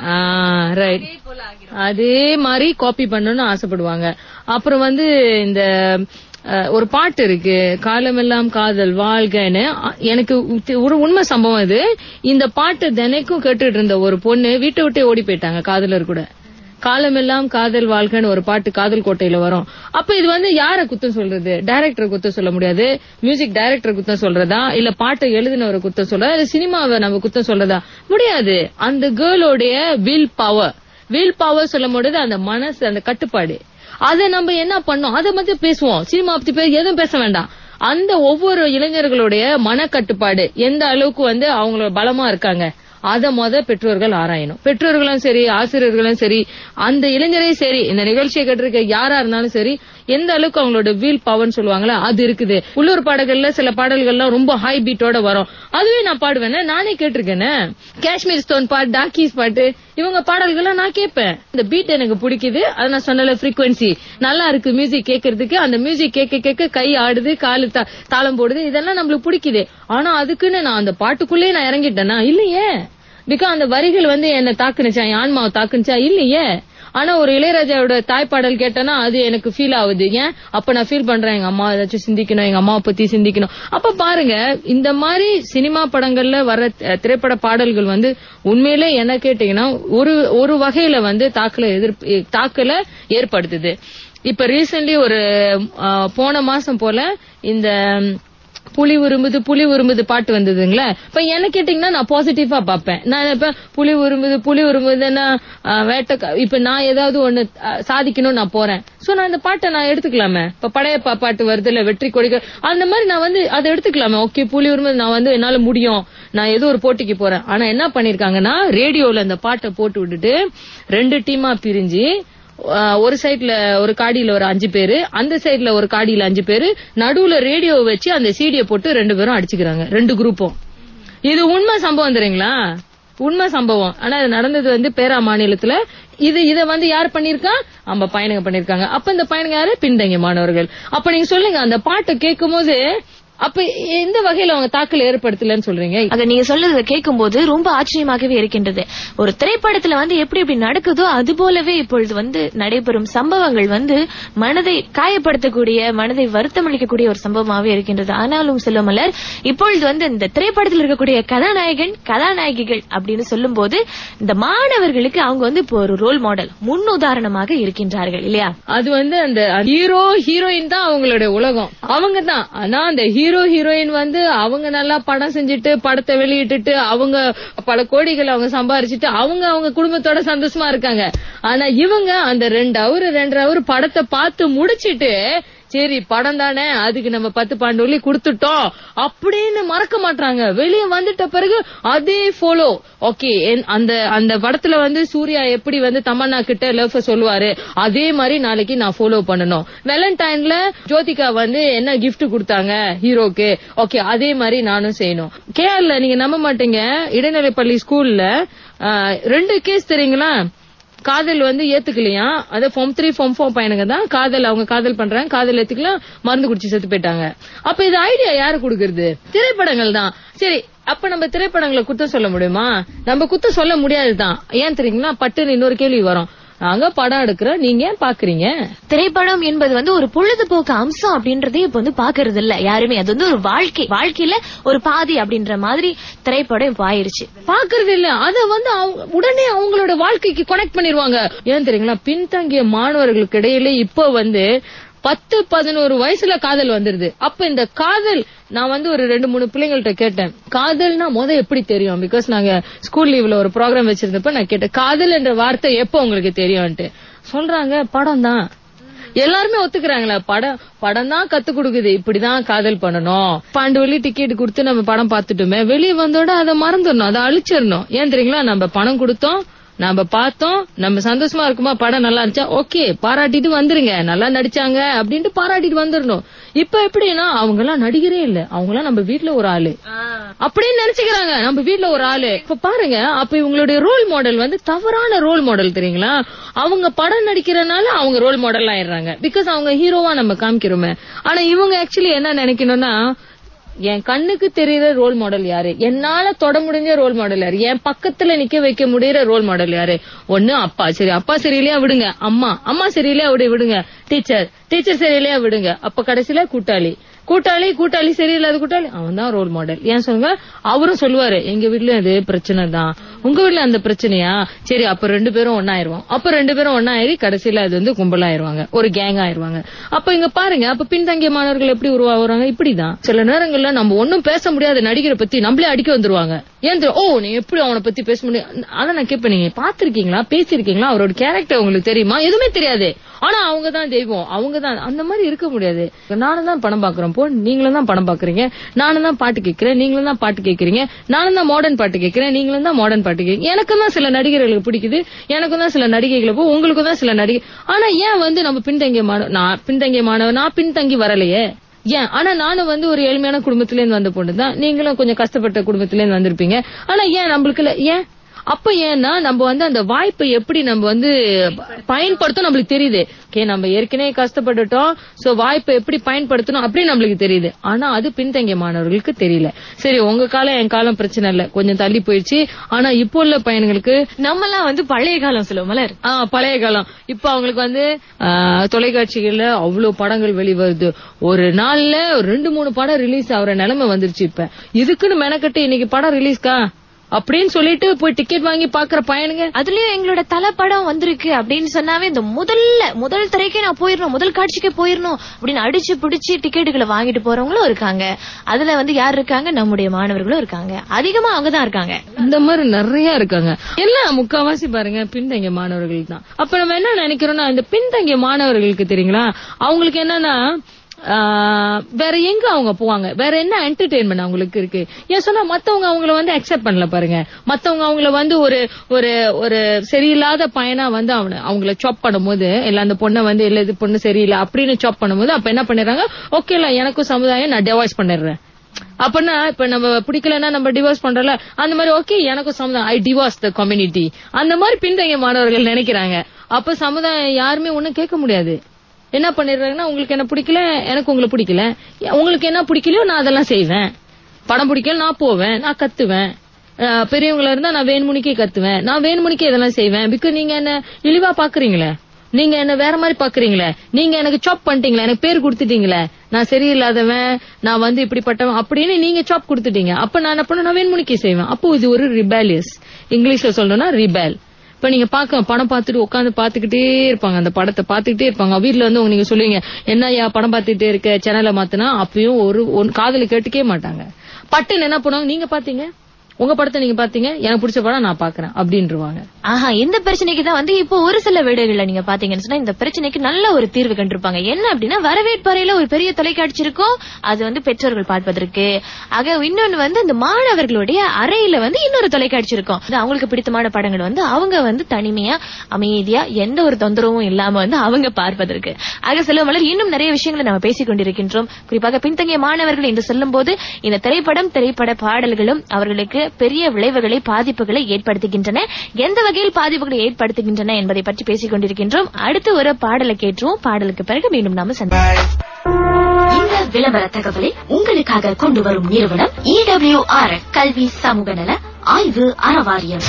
Speaker 2: ரைட் அதே மாதிரி காப்பி பண்ணணும்னு ஆசைப்படுவாங்க அப்புறம் வந்து இந்த அஹ், ஒரு பாட்டு இருக்கு காலமெல்லாம் காதல் வாழ்கன்னு அ- எனக்கு உத்தி- ஒரு உண்மை சம்பவம் இது இந்த பாட்டு தினைக்கும் கேட்டுட்டு இருந்த ஒரு பொண்ணு வீட்டை விட்டே ஓடி போயிட்டாங்க காதலர் கூட காலமெல்லாம் காதல் வாழ்க்கைன்னு ஒரு பாட்டு காதல் கோட்டையில வரும் அப்ப இது வந்து யார குத்தம் சொல்றது டைரக்டர் குத்தம் சொல்ல முடியாது மியூசிக் டைரக்டர் குத்தம் சொல்றதா இல்ல பாட்டை எழுதினவரை குத்தம் சொல்றதா இல்ல சினிமாவை நம்ம குத்தம் சொல்றதா முடியாது அந்த கேர்ளோடைய வில் பவர் வில் பவர் சொல்லும் பொழுது அந்த மனசு அந்த கட்டுப்பாடு அதை நம்ம என்ன பண்ணோம் அதை பத்தி பேசுவோம் சினிமா பத்தி பே- எதுவும் பேச வேண்டாம் அந்த ஒவ்வொரு இளைஞர்களுடைய மனக்கட்டுப்பாடு எந்த அளவுக்கு வந்து அவங்களோட பலமா இருக்காங்க அத முத பெற்றோர்கள் ஆராயணும் பெற்றோர்களும் சரி ஆசிரியர்களும் சரி அந்த இளைஞரையும் சரி இந்த நிகழ்ச்சியை கேட்டிருக்க யாரா இருந்தாலும் சரி எந்த அளவுக்கு அவங்களோட வீல் பவர்னு சொல்லுவாங்களா அது இருக்குது உள்ளூர் பாடல்கள்ல சில பாடல்கள்லாம் ரொம்ப ஹை பீட்டோட வரும் அதுவே நான் பாடுவேனே நானே கேட்டிருக்கேனே காஷ்மீர் ஸ்டோன் பாட்டு டாக்கீஸ் பாட்டு இவங்க பாடல்கள்லாம் நான் கேட்பேன் இந்த பீட் எனக்கு பிடிக்குது அது நான் சொன்னல frequency நல்லா இருக்கு மியூசிக் கேட்கறதுக்கு அந்த மியூசிக் கேட்க கேட்க கை ஆடுது காலு தா- தாளம் போடுது இதெல்லாம் நம்மளுக்கு பிடிக்குது ஆனா அதுக்குன்னு நான் அந்த பாட்டுக்குள்ளேயே நான் இறங்கிட்டேனா இல்லையே பிகா அந்த வரிகள் வந்து என்ன தாக்குனுச்சா என் ஆன்மாவை தாக்குனுச்சா இல்லையே ஆனா ஒரு இளையராஜாவோட தாய்ப்பாடல் கேட்டேன்னா அது எனக்கு ஃபீல் ஆகுது ஏன் அப்ப நான் ஃபீல் பண்றேன் எங்க அம்மா ஏதாச்சும் சிந்திக்கணும் எங்க அம்மாவை பத்தி சிந்திக்கணும் அப்ப பாருங்க இந்த மாதிரி சினிமா படங்கள்ல வர அஹ், திரைப்பட பாடல்கள் வந்து உண்மையிலே என்ன கேட்டீங்கன்னா ஒரு ஒரு வகையில வந்து தாக்கல எதிர்ப்பு தாக்கல ஏற்படுத்துது இப்ப ரீசென்ட்லி ஒரு அஹ், போன மாசம் போல இந்த புலி உருமுது புலி உருமுது பாட்டு வந்ததுங்களே இப்ப என்ன கேட்டீங்கன்னா நான் பாசிட்டிவா பாப்பேன் நான் இப்ப புலி உருமுது புலி உருமுதுன்னா அஹ், வேட்டை இப்ப நான் ஏதாவது ஒண்ணு அஹ், சாதிக்கணும்னு நான் போறேன் சோ நான் இந்த பாட்டை நான் எடுத்துக்கலாமே இப்ப படையப்பா பாட்டு வருது இல்ல வெற்றி கொடிகள் அந்த மாதிரி நான் வந்து அதை எடுத்துக்கலாமே ஓகே புலி உருமுது நான் வந்து என்னால முடியும் நான் ஏதோ ஒரு போட்டிக்கு போறேன் ஆனா என்ன பண்ணிருக்காங்கன்னா ரேடியோல அந்த பாட்டை போட்டு விட்டுட்டு ரெண்டு டீமா பிரிஞ்சு ஆஹ் ஒரு சைடுல ஒரு காடியில ஒரு அஞ்சு பேரு அந்த சைடுல ஒரு காடியில அஞ்சு பேரு நடுவுல ரேடியோ வச்சு அந்த சீடிய போட்டு ரெண்டு பேரும் அடிச்சுக்கிறாங்க ரெண்டு குரூப்பும் இது உண்மை சம்பவம் தெரியுங்களா உண்மை சம்பவம் ஆனா இது நடந்தது வந்து பேரா மாநிலத்துல இது இத வந்து யார் பண்ணிருக்கா நம்ம பையனுங்க பண்ணிருக்காங்க அப்ப இந்த பையனுங்க யாரு பின்தங்கிய மாணவர்கள் அப்ப நீங்க சொல்லுங்க அந்த பாட்டை கேட்கும் போது அப்ப எந்த வகையில அவங்க தாக்கல் ஏற்படுத்தலன்னு சொல்றீங்க
Speaker 1: அத நீங்க சொல்றத கேட்கும்போது ரொம்ப ஆச்சரியமாகவே இருக்கின்றது ஒரு திரைப்படத்துல வந்து எப்படி எப்படி நடக்குதோ அது போலவே இப்பொழுது வந்து நடைபெறும் சம்பவங்கள் வந்து மனதை காயப்படுத்தக்கூடிய மனதை வருத்தமளிக்கக்கூடிய ஒரு சம்பவமாகவே இருக்கின்றது ஆனாலும் செல்வமலர் இப்பொழுது வந்து இந்த திரைப்படத்தில் இருக்கக்கூடிய கதாநாயகன் கதாநாயகிகள் அப்படின்னு சொல்லும்போது இந்த மாணவர்களுக்கு அவங்க வந்து இப்போ ஒரு ரோல் மாடல் முன் உதாரணமாக இருக்கின்றார்கள் இல்லையா
Speaker 2: அது வந்து அந்த ஹீரோ ஹீரோயின் தான் அவங்களுடைய உலகம் அவங்க தான் ஆனா அந்த ஹீரோ ஹீரோயின் வந்து அவங்க நல்லா படம் செஞ்சுட்டு படத்தை வெளியிட்டுட்டு அவங்க பல கோடிகள் அவங்க சம்பாரிச்சிட்டு அவங்க அவங்க குடும்பத்தோட சந்தோஷமா இருக்காங்க ஆனா இவங்க அந்த ரெண்டு அவர் ரெண்டு அவர் படத்தை பார்த்து முடிச்சிட்டு சரி படம் தானே அதுக்கு நம்ம பத்து பாண்டோலி கொடுத்துட்டோம் அப்படின்னு மறக்க மாட்டாங்க வெளியே வந்துட்ட பிறகு அதே ஃபாலோ ஓகே அந்த அந்த படத்துல வந்து சூர்யா எப்படி வந்து தமன்னா கிட்ட லவ் சொல்லுவாரு அதே மாதிரி நாளைக்கு நான் ஃபாலோ பண்ணணும் வேலண்டைன்ல ஜோதிகா வந்து என்ன கிஃப்ட் கொடுத்தாங்க ஹீரோக்கு ஓகே அதே மாதிரி நானும் செய்யணும் கேரள நீங்க நம்ப மாட்டீங்க இடைநிலைப்பள்ளி ஸ்கூல்ல ஆஹ், ரெண்டு கேஸ் தெரியுங்களா காதல் வந்து ஏத்துக்கலையா அது ஃபார்ம் த்ரீ ஃபார்ம் ஃபோர் பையனுங்க தான் காதல் அவங்க காதல் பண்றாங்க காதல் ஏத்துக்கலாம் மருந்து குடிச்சு செத்து போயிட்டாங்க அப்ப இது ஐடியா யாரு கொடுக்கறது திரைப்படங்கள் தான் சரி அப்ப நம்ம திரைப்படங்களை குத்தம் சொல்ல முடியுமா நம்ம குத்தம் சொல்ல முடியாதுதான் ஏன் தெரியுங்களா பட்டுன்னு இன்னொரு கேள்வி வரும் நாங்க படம் எடுக்கிறோம் நீங்க ஏன் பாக்குறீங்க
Speaker 1: திரைப்படம் என்பது வந்து ஒரு பொழுதுபோக்கு அம்சம் அப்படின்றதே இப்ப வந்து பாக்குறது இல்ல யாருமே அது வந்து ஒரு வாழ்க்கை வாழ்க்கையில ஒரு பாதி அப்படின்ற மாதிரி திரைப்படம் இப்ப ஆயிருச்சு
Speaker 2: பாக்குறது இல்ல அத வந்து அவங்க- உடனே அவங்களோட வாழ்க்கைக்கு கனெக்ட் பண்ணிருவாங்க ஏன் தெரியுங்களா பின்தங்கிய மாணவர்களுக்கு இடையில இப்போ வந்து பத்து பதினோரு வயசுல காதல் வந்துருது அப்ப இந்த காதல் நான் வந்து ஒரு ரெண்டு மூணு பிள்ளைங்கள்ட்ட கேட்டேன் காதல்னா முத எப்படி தெரியும் பிகாஸ் நாங்க ஸ்கூல் லீவ்ல ஒரு ப்ரோக்ராம் வச்சிருந்தப்ப நான் கேட்டேன் காதல் என்ற வார்த்தை எப்போ உங்களுக்கு தெரியும்ட்டு சொல்றாங்க படம் தான் எல்லாருமே ஒத்துக்கிறாங்களா படம் படம் தான் கத்து கொடுக்குது இப்படிதான் காதல் பண்ணணும் பன்னெண்டு வழி டிக்கெட் கொடுத்து நம்ம படம் பார்த்துட்டோமே வெளியே வந்தோட அதை மறந்துடணும் அதை அழிச்சிடணும் ஏன் தெரியுங்களா நம்ம பணம் கொடுத்தோம் நம்ம பார்த்தோம் நம்ம சந்தோஷமா இருக்குமா படம் நல்லா இருந்துச்சா ஓகே பாராட்டிட்டு வந்துருங்க நல்லா நடிச்சாங்க அப்படின்ட்டு பாராட்டிட்டு வந்துடணும் இப்ப எப்படின்னா அவங்க எல்லாம் நடிகரே இல்ல அவங்க எல்லாம் நம்ம வீட்ல ஒரு ஆளு அப்படின்னு நினைச்சுக்கிறாங்க நம்ம வீட்ல ஒரு ஆளு இப்ப பாருங்க அப்ப இவங்களுடைய ரோல் மாடல் வந்து தவறான ரோல் மாடல் தெரியுங்களா அவங்க படம் நடிக்கிறனால அவங்க ரோல் மாடல் ஆயிடுறாங்க பிகாஸ் அவங்க ஹீரோவா நம்ம காமிக்கிறோமே ஆனா இவங்க ஆக்சுவலி என்ன நினைக்கணும்னா என் கண்ணுக்கு தெரியுற ரோல் மாடல் யாரு என்னால தொட முடிஞ்ச ரோல் மாடல் யாரு என் பக்கத்துல நிக்க வைக்க முடியற ரோல் மாடல் யாரு ஒண்ணு அப்பா சரி அப்பா சரியில்லையா விடுங்க அம்மா அம்மா சரியில்லையா விடு விடுங்க டீச்சர் டீச்சர் சரியில்லையா விடுங்க அப்ப கடைசியில கூட்டாளி கூட்டாளி கூட்டாளி சரியில்லாத கூட்டாளி அவன் தான் ரோல் மாடல் ஏன் சொல்லுங்க அவரும் சொல்லுவாரு எங்க வீட்ல அது பிரச்சனை தான் உங்க வீட்ல அந்த பிரச்சனையா சரி அப்ப ரெண்டு பேரும் ஒன்னாயிருவோம் அப்ப ரெண்டு பேரும் ஒன்னாயிரி கடைசியில அது வந்து கும்பலாயிருவாங்க ஒரு கேங் ஆயிருவாங்க அப்ப இங்க பாருங்க அப்ப பின்தங்கிய மாணவர்கள் எப்படி உருவாகுறாங்க இப்படிதான் சில நேரங்கள்ல நம்ம ஒண்ணும் பேச முடியாத நடிகரை பத்தி நம்மளே அடிக்க வந்துருவாங்க ஏன் தெரியும்? ஓ நீ எப்படி அவனை பத்தி பேச முடியும் அதான் நான் கேட்பேன் நீங்க பாத்திருக்கீங்களா பேசிருக்கீங்களா அவரோட கேரக்டர் உங்களுக்கு தெரியுமா எதுவுமே தெரியாது ஆனா அவங்க தான் தெய்வம் அவங்க தான் அந்த மாதிரி இருக்க முடியாது நானும் தான் படம் பாக்குறேன் போ நீங்களும் தான் படம் பாக்குறீங்க நானும் தான் பாட்டு கேட்கிறேன் நீங்களும் தான் பாட்டு கேட்கறீங்க நானும் தான் மாடர்ன் பாட்டு கேட்கிறேன் நீங்களும் தான் மாடர்ன் பாட்டு கேட்க எனக்கும் தான் சில நடிகர்களுக்கு பிடிக்குது எனக்கும் தான் சில நடிகைகளை போ உங்களுக்கும் தான் சில நடிகை ஆனா ஏன் வந்து நம்ம பின்தங்கிய மாணவ நான் பின்தங்கிய மாணவன் நான் பின்தங்கி வரலையே ஏன் ஆனா நானும் வந்து ஒரு ஏழ்மையான குடும்பத்துல இருந்து வந்த பொண்ணு தான் நீங்களும் கொஞ்சம் கஷ்டப்பட்ட குடும்பத்துல இருந்து வந்திருப்பீங்க ஆனா ஏன் நம்மளுக்கு இல்ல- ஏன் அப்ப ஏன்னா நம்ம வந்து அந்த வாய்ப்பை எப்படி நம்ம வந்து பயன்படுத்தணும் நம்மளுக்கு தெரியுது ஓகே நம்ம ஏற்கனவே கஷ்டப்பட்டுட்டோம் சோ வாய்ப்பை எப்படி பயன்படுத்தணும் அப்படி நம்மளுக்கு தெரியுது ஆனா அது பின்தங்கிய மாணவர்களுக்கு தெரியல சரி உங்க காலம் என் காலம் பிரச்சனை இல்ல கொஞ்சம் தள்ளி போயிடுச்சு ஆனா இப்போ உள்ள பையன்களுக்கு
Speaker 1: நம்மலாம் வந்து பழைய காலம் சொல்லுவோம் மலர்
Speaker 2: ஆ பழைய காலம் இப்ப அவங்களுக்கு வந்து ஆ, தொலைக்காட்சிகள்ல அவ்வளவு படங்கள் வெளிவருது ஒரு நாள்ல ஒரு ரெண்டு மூணு படம் ரிலீஸ் ஆகுற நிலைமை வந்துருச்சு இப்ப இதுக்குன்னு மெனக்கட்டு இன்னைக்கு படம் ரிலீஸ்க்கா அப்படின்னு சொல்லிட்டு போய் டிக்கெட் வாங்கி பாக்குற பையனுங்க
Speaker 1: அதுலயும் எங்களோட தல படம் வந்திருக்கு அப்படின்னு சொன்னாவே இந்த முதல்ல முதல் திரைக்கே நான் போயிடணும் முதல் காட்சிக்கே போயிடணும் அப்படின்னு அடிச்சு பிடிச்சு டிக்கெட்டுகளை வாங்கிட்டு போறவங்களும் இருக்காங்க அதுல வந்து யார் இருக்காங்க நம்முடைய மாணவர்களும் இருக்காங்க அதிகமா அவங்க தான் இருக்காங்க
Speaker 2: இந்த மாதிரி நிறைய இருக்காங்க எல்லாம் முக்காவாசி பாருங்க பின்தங்கிய மாணவர்கள் தான் அப்ப நம்ம என்ன நினைக்கிறோம்னா இந்த பின்தங்கிய மாணவர்களுக்கு தெரியுங்களா அவங்களுக்கு என்னன்னா ஆஹ், வேற எங்க அவங்க போவாங்க வேற என்ன என்டர்டெயின்மெண்ட் அவங்களுக்கு இருக்கு ஏன் சொன்னா மத்தவங்க அவங்கள வந்து அக்செப்ட் பண்ணல பாருங்க மத்தவங்க அவங்கள வந்து ஒரு ஒரு ஒரு சரியில்லாத பையனா வந்து அவன அவங்கள சாப் பண்ணும்போது இல்ல அந்த பொண்ணை வந்து இல்ல இது பொண்ணு சரியில்லை அப்படின்னு சாப் பண்ணும்போது அப்ப என்ன பண்ணிடுறாங்க ஓகே இல்ல எனக்கும் சமுதாயம் நான் டிவாய்ஸ் பண்ணிடுறேன் அப்பனா இப்ப நம்ம பிடிக்கலன்னா நம்ம டிவோர்ஸ் பண்றோம்ல அந்த மாதிரி ஓகே எனக்கும் சமுதாயம் ஐ டிவோர்ஸ் த கம்யூனிட்டி அந்த மாதிரி பின்தங்கிய மாணவர்கள் நினைக்கிறாங்க அப்ப சமுதாயம் யாருமே ஒண்ணும் கேட்க முடியாது என்ன பண்ணிடுறாங்கன்னா உங்களுக்கு என்ன பிடிக்கல எனக்கு உங்களை பிடிக்கல உங்களுக்கு என்ன பிடிக்கலையோ நான் அதெல்லாம் செய்வேன் படம் பிடிக்கல நான் போவேன் நான் கத்துவேன் அஹ் பெரியவங்களா இருந்தா நான் வேணுமுனிக்கே கத்துவேன் நான் வேணுமுனிக்கே இதெல்லாம் செய்வேன் பிகாஸ் நீங்க என்ன இழிவா பாக்குறீங்களே நீங்க என்ன வேற மாதிரி பாக்குறீங்களே நீங்க எனக்கு சாப் பண்ணிட்டீங்களே எனக்கு பேர் கொடுத்துட்டீங்களே நான் சரியில்லாதவன் நான் வந்து இப்படிப்பட்டவன் அப்படின்னு நீங்க சாப் கொடுத்துட்டீங்க அப்ப நான் என்ன பண்ண நான் வேணுமுனிக்கே செய்வேன் அப்போ இது ஒரு ரிபேலியஸ் இங்கிலீஷ்ல சொல்லணும்னா ரிபேல் இப்ப நீங்க பாக்க படம் பார்த்துட்டு உட்காந்து பாத்துக்கிட்டே இருப்பாங்க அந்த படத்தை பாத்துக்கிட்டே இருப்பாங்க வீட்ல வந்து உங்க நீங்க சொல்லுவீங்க என்ன ஐயா படம் பார்த்துட்டே இருக்க சேனலை மாத்துனா அப்பயும் ஒரு ஒன்- காதுல கேட்டுக்கே மாட்டாங்க பட்டுன்னு என்ன பண்ணுவாங்க நீங்க பாத்தீங்க உங்க படத்தை நீங்க பாத்தீங்க எனக்கு பிடிச்ச படம் நான் பாக்குறேன் அப்படின்றவாங்க
Speaker 1: ஆஹா இந்த பிரச்சனைக்கு தான் வந்து இப்போ ஒரு சில வீடுகள்ல நீங்க பாத்தீங்கன்னு சொன்னா இந்த பிரச்சனைக்கு நல்ல ஒரு தீர்வு கண்டிருப்பாங்க என்ன அப்படின்னா வரவேற்பறையில ஒரு பெரிய தொலைக்காட்சி இருக்கும் அது வந்து பெற்றோர்கள் பார்ப்பதற்கு ஆக இன்னொன்னு வந்து இந்த மாணவர்களுடைய அறையில வந்து இன்னொரு தொலைக்காட்சி இருக்கும் அது அவங்களுக்கு பிடித்தமான படங்கள் வந்து அவங்க வந்து தனிமையா அமைதியா எந்த ஒரு தொந்தரவும் இல்லாம வந்து அவங்க பார்ப்பதற்கு ஆக செல்வமலர் இன்னும் நிறைய விஷயங்களை நம்ம பேசிக் கொண்டிருக்கின்றோம் குறிப்பாக பின்தங்கிய மாணவர்கள் என்று சொல்லும் போது இந்த திரைப்படம் திரைப்பட பாடல்களும் அவர்களுக்கு பெரிய விளைவுகளை பாதிப்புகளை ஏற்படுத்துகின்றன எந்த வகையில் பாதிப்புகளை ஏற்படுத்துகின்றன என்பதை பற்றி பேசிக் கொண்டிருக்கின்றோம் அடுத்து ஒரு பாடலை கேட்டுருவோம் பாடலுக்கு பிறகு மீண்டும் நாம சந்திப்போம் இந்த விளம்பர தகவலை உங்களுக்காக கொண்டு வரும் நிறுவனம் இடபிள்யூஆர் கல்வி சமூக நல ஆய்வு அறவாரியம்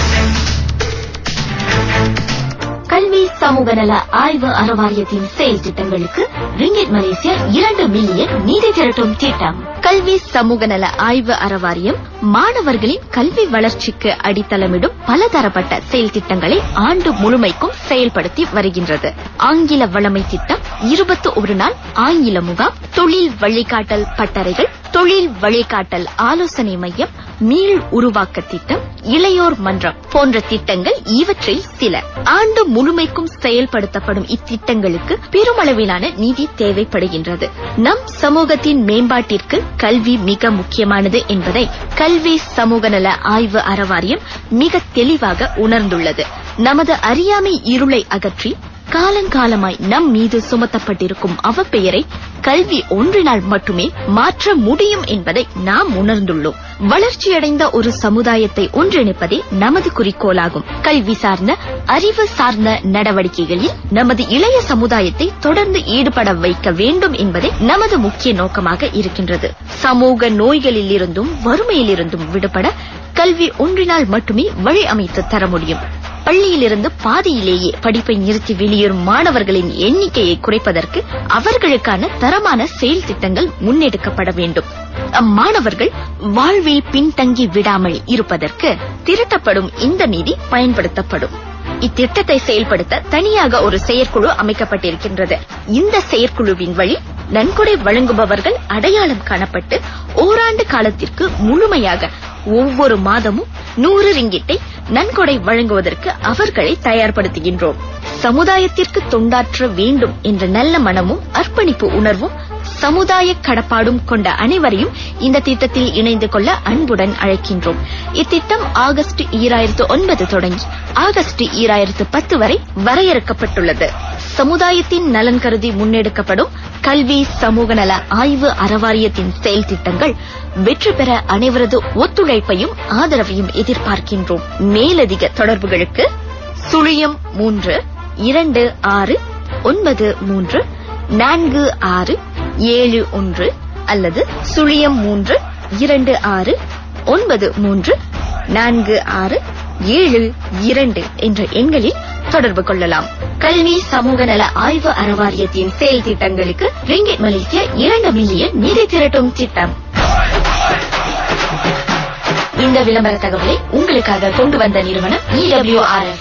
Speaker 1: கல்வி சமூக நல ஆய்வு அறவாரியத்தின் செயல் திட்டங்களுக்கு ரிங்கிட் மலேசியா இரண்டு மில்லியன் நிதி திரட்டும் திட்டம் கல்வி சமூக நல ஆய்வு அறவாரியம் மாணவர்களின் கல்வி வளர்ச்சிக்கு அடித்தளமிடும் பலதரப்பட்ட செயல் திட்டங்களை ஆண்டு முழுமைக்கும் செயல்படுத்தி வருகின்றது ஆங்கில வளமை திட்டம் இருபத்தி ஒரு நாள் ஆங்கில முகாம் தொழில் வழிகாட்டல் பட்டறைகள் தொழில் வழிகாட்டல் ஆலோசனை மையம் மீள் உருவாக்க திட்டம் இளையோர் மன்றம் போன்ற திட்டங்கள் இவற்றில் சில ஆண்டு முழுமைக்கும் செயல்படுத்தப்படும் இத்திட்டங்களுக்கு பெருமளவிலான நிதி தேவைப்படுகின்றது நம் சமூகத்தின் மேம்பாட்டிற்கு கல்வி மிக முக்கியமானது என்பதை கல்வி சமூக நல ஆய்வு அறவாரியம் மிக தெளிவாக உணர்ந்துள்ளது நமது அறியாமை இருளை அகற்றி காலங்காலமாய் நம் மீது சுமத்தப்பட்டிருக்கும் அவப்பெயரை கல்வி ஒன்றினால் மட்டுமே மாற்ற முடியும் என்பதை நாம் உணர்ந்துள்ளோம் வளர்ச்சியடைந்த ஒரு சமுதாயத்தை ஒன்றிணைப்பதே நமது குறிக்கோளாகும் கல்வி சார்ந்த அறிவு சார்ந்த நடவடிக்கைகளில் நமது இளைய சமுதாயத்தை தொடர்ந்து ஈடுபட வைக்க வேண்டும் என்பதே நமது முக்கிய நோக்கமாக இருக்கின்றது சமூக நோய்களில் இருந்தும் வறுமையிலிருந்தும் விடுபட கல்வி ஒன்றினால் மட்டுமே வழி அமைத்து தர முடியும் பள்ளியிலிருந்து பாதியிலேயே படிப்பை நிறுத்தி வெளியேறும் மாணவர்களின் எண்ணிக்கையை குறைப்பதற்கு அவர்களுக்கான தரமான செயல் திட்டங்கள் முன்னெடுக்கப்பட வேண்டும் அம்மாணவர்கள் வாழ்வில் பின்தங்கி விடாமல் இருப்பதற்கு திரட்டப்படும் இந்த நிதி பயன்படுத்தப்படும் இத்திட்டத்தை செயல்படுத்த தனியாக ஒரு செயற்குழு அமைக்கப்பட்டிருக்கின்றது இந்த செயற்குழுவின் வழி நன்கொடை வழங்குபவர்கள் அடையாளம் காணப்பட்டு ஓராண்டு காலத்திற்கு முழுமையாக ஒவ்வொரு மாதமும் நூறு ரிங்கிட்டை நன்கொடை வழங்குவதற்கு அவர்களை தயார்படுத்துகின்றோம் சமுதாயத்திற்கு தொண்டாற்ற வேண்டும் என்ற நல்ல மனமும் அர்ப்பணிப்பு உணர்வும் சமுதாய கடப்பாடும் கொண்ட அனைவரையும் இந்த திட்டத்தில் இணைந்து கொள்ள அன்புடன் அழைக்கின்றோம் இத்திட்டம் ஆகஸ்ட் ஈராயிரத்து ஒன்பது தொடங்கி ஆகஸ்ட் ஈராயிரத்து பத்து வரை வரையறுக்கப்பட்டுள்ளது சமுதாயத்தின் நலன் கருதி முன்னெடுக்கப்படும் கல்வி சமூக நல ஆய்வு அறவாரியத்தின் செயல் திட்டங்கள் வெற்றி பெற அனைவரது ஒத்துழைப்பையும் ஆதரவையும் எதிர்பார்க்கின்றோம் மேலதிக தொடர்புகளுக்கு சுழியம் மூன்று இரண்டு ஆறு ஒன்பது மூன்று நான்கு ஆறு ஏழு ஒன்று அல்லது சுழியம் மூன்று இரண்டு ஆறு ஒன்பது மூன்று நான்கு ஆறு ஏழு இரண்டு என்ற எண்களில் தொடர்பு கொள்ளலாம் கல்வி சமூக நல ஆய்வு அறவாரியத்தின் செயல் திட்டங்களுக்கு ரிங்கிட் மலேசியா இரண்டு மில்லியன் நிதி திரட்டும் திட்டம் இந்த விளம்பர தகவலை உங்களுக்காக கொண்டு வந்த நிறுவனம் இடபிள்யூஆர்எஃப்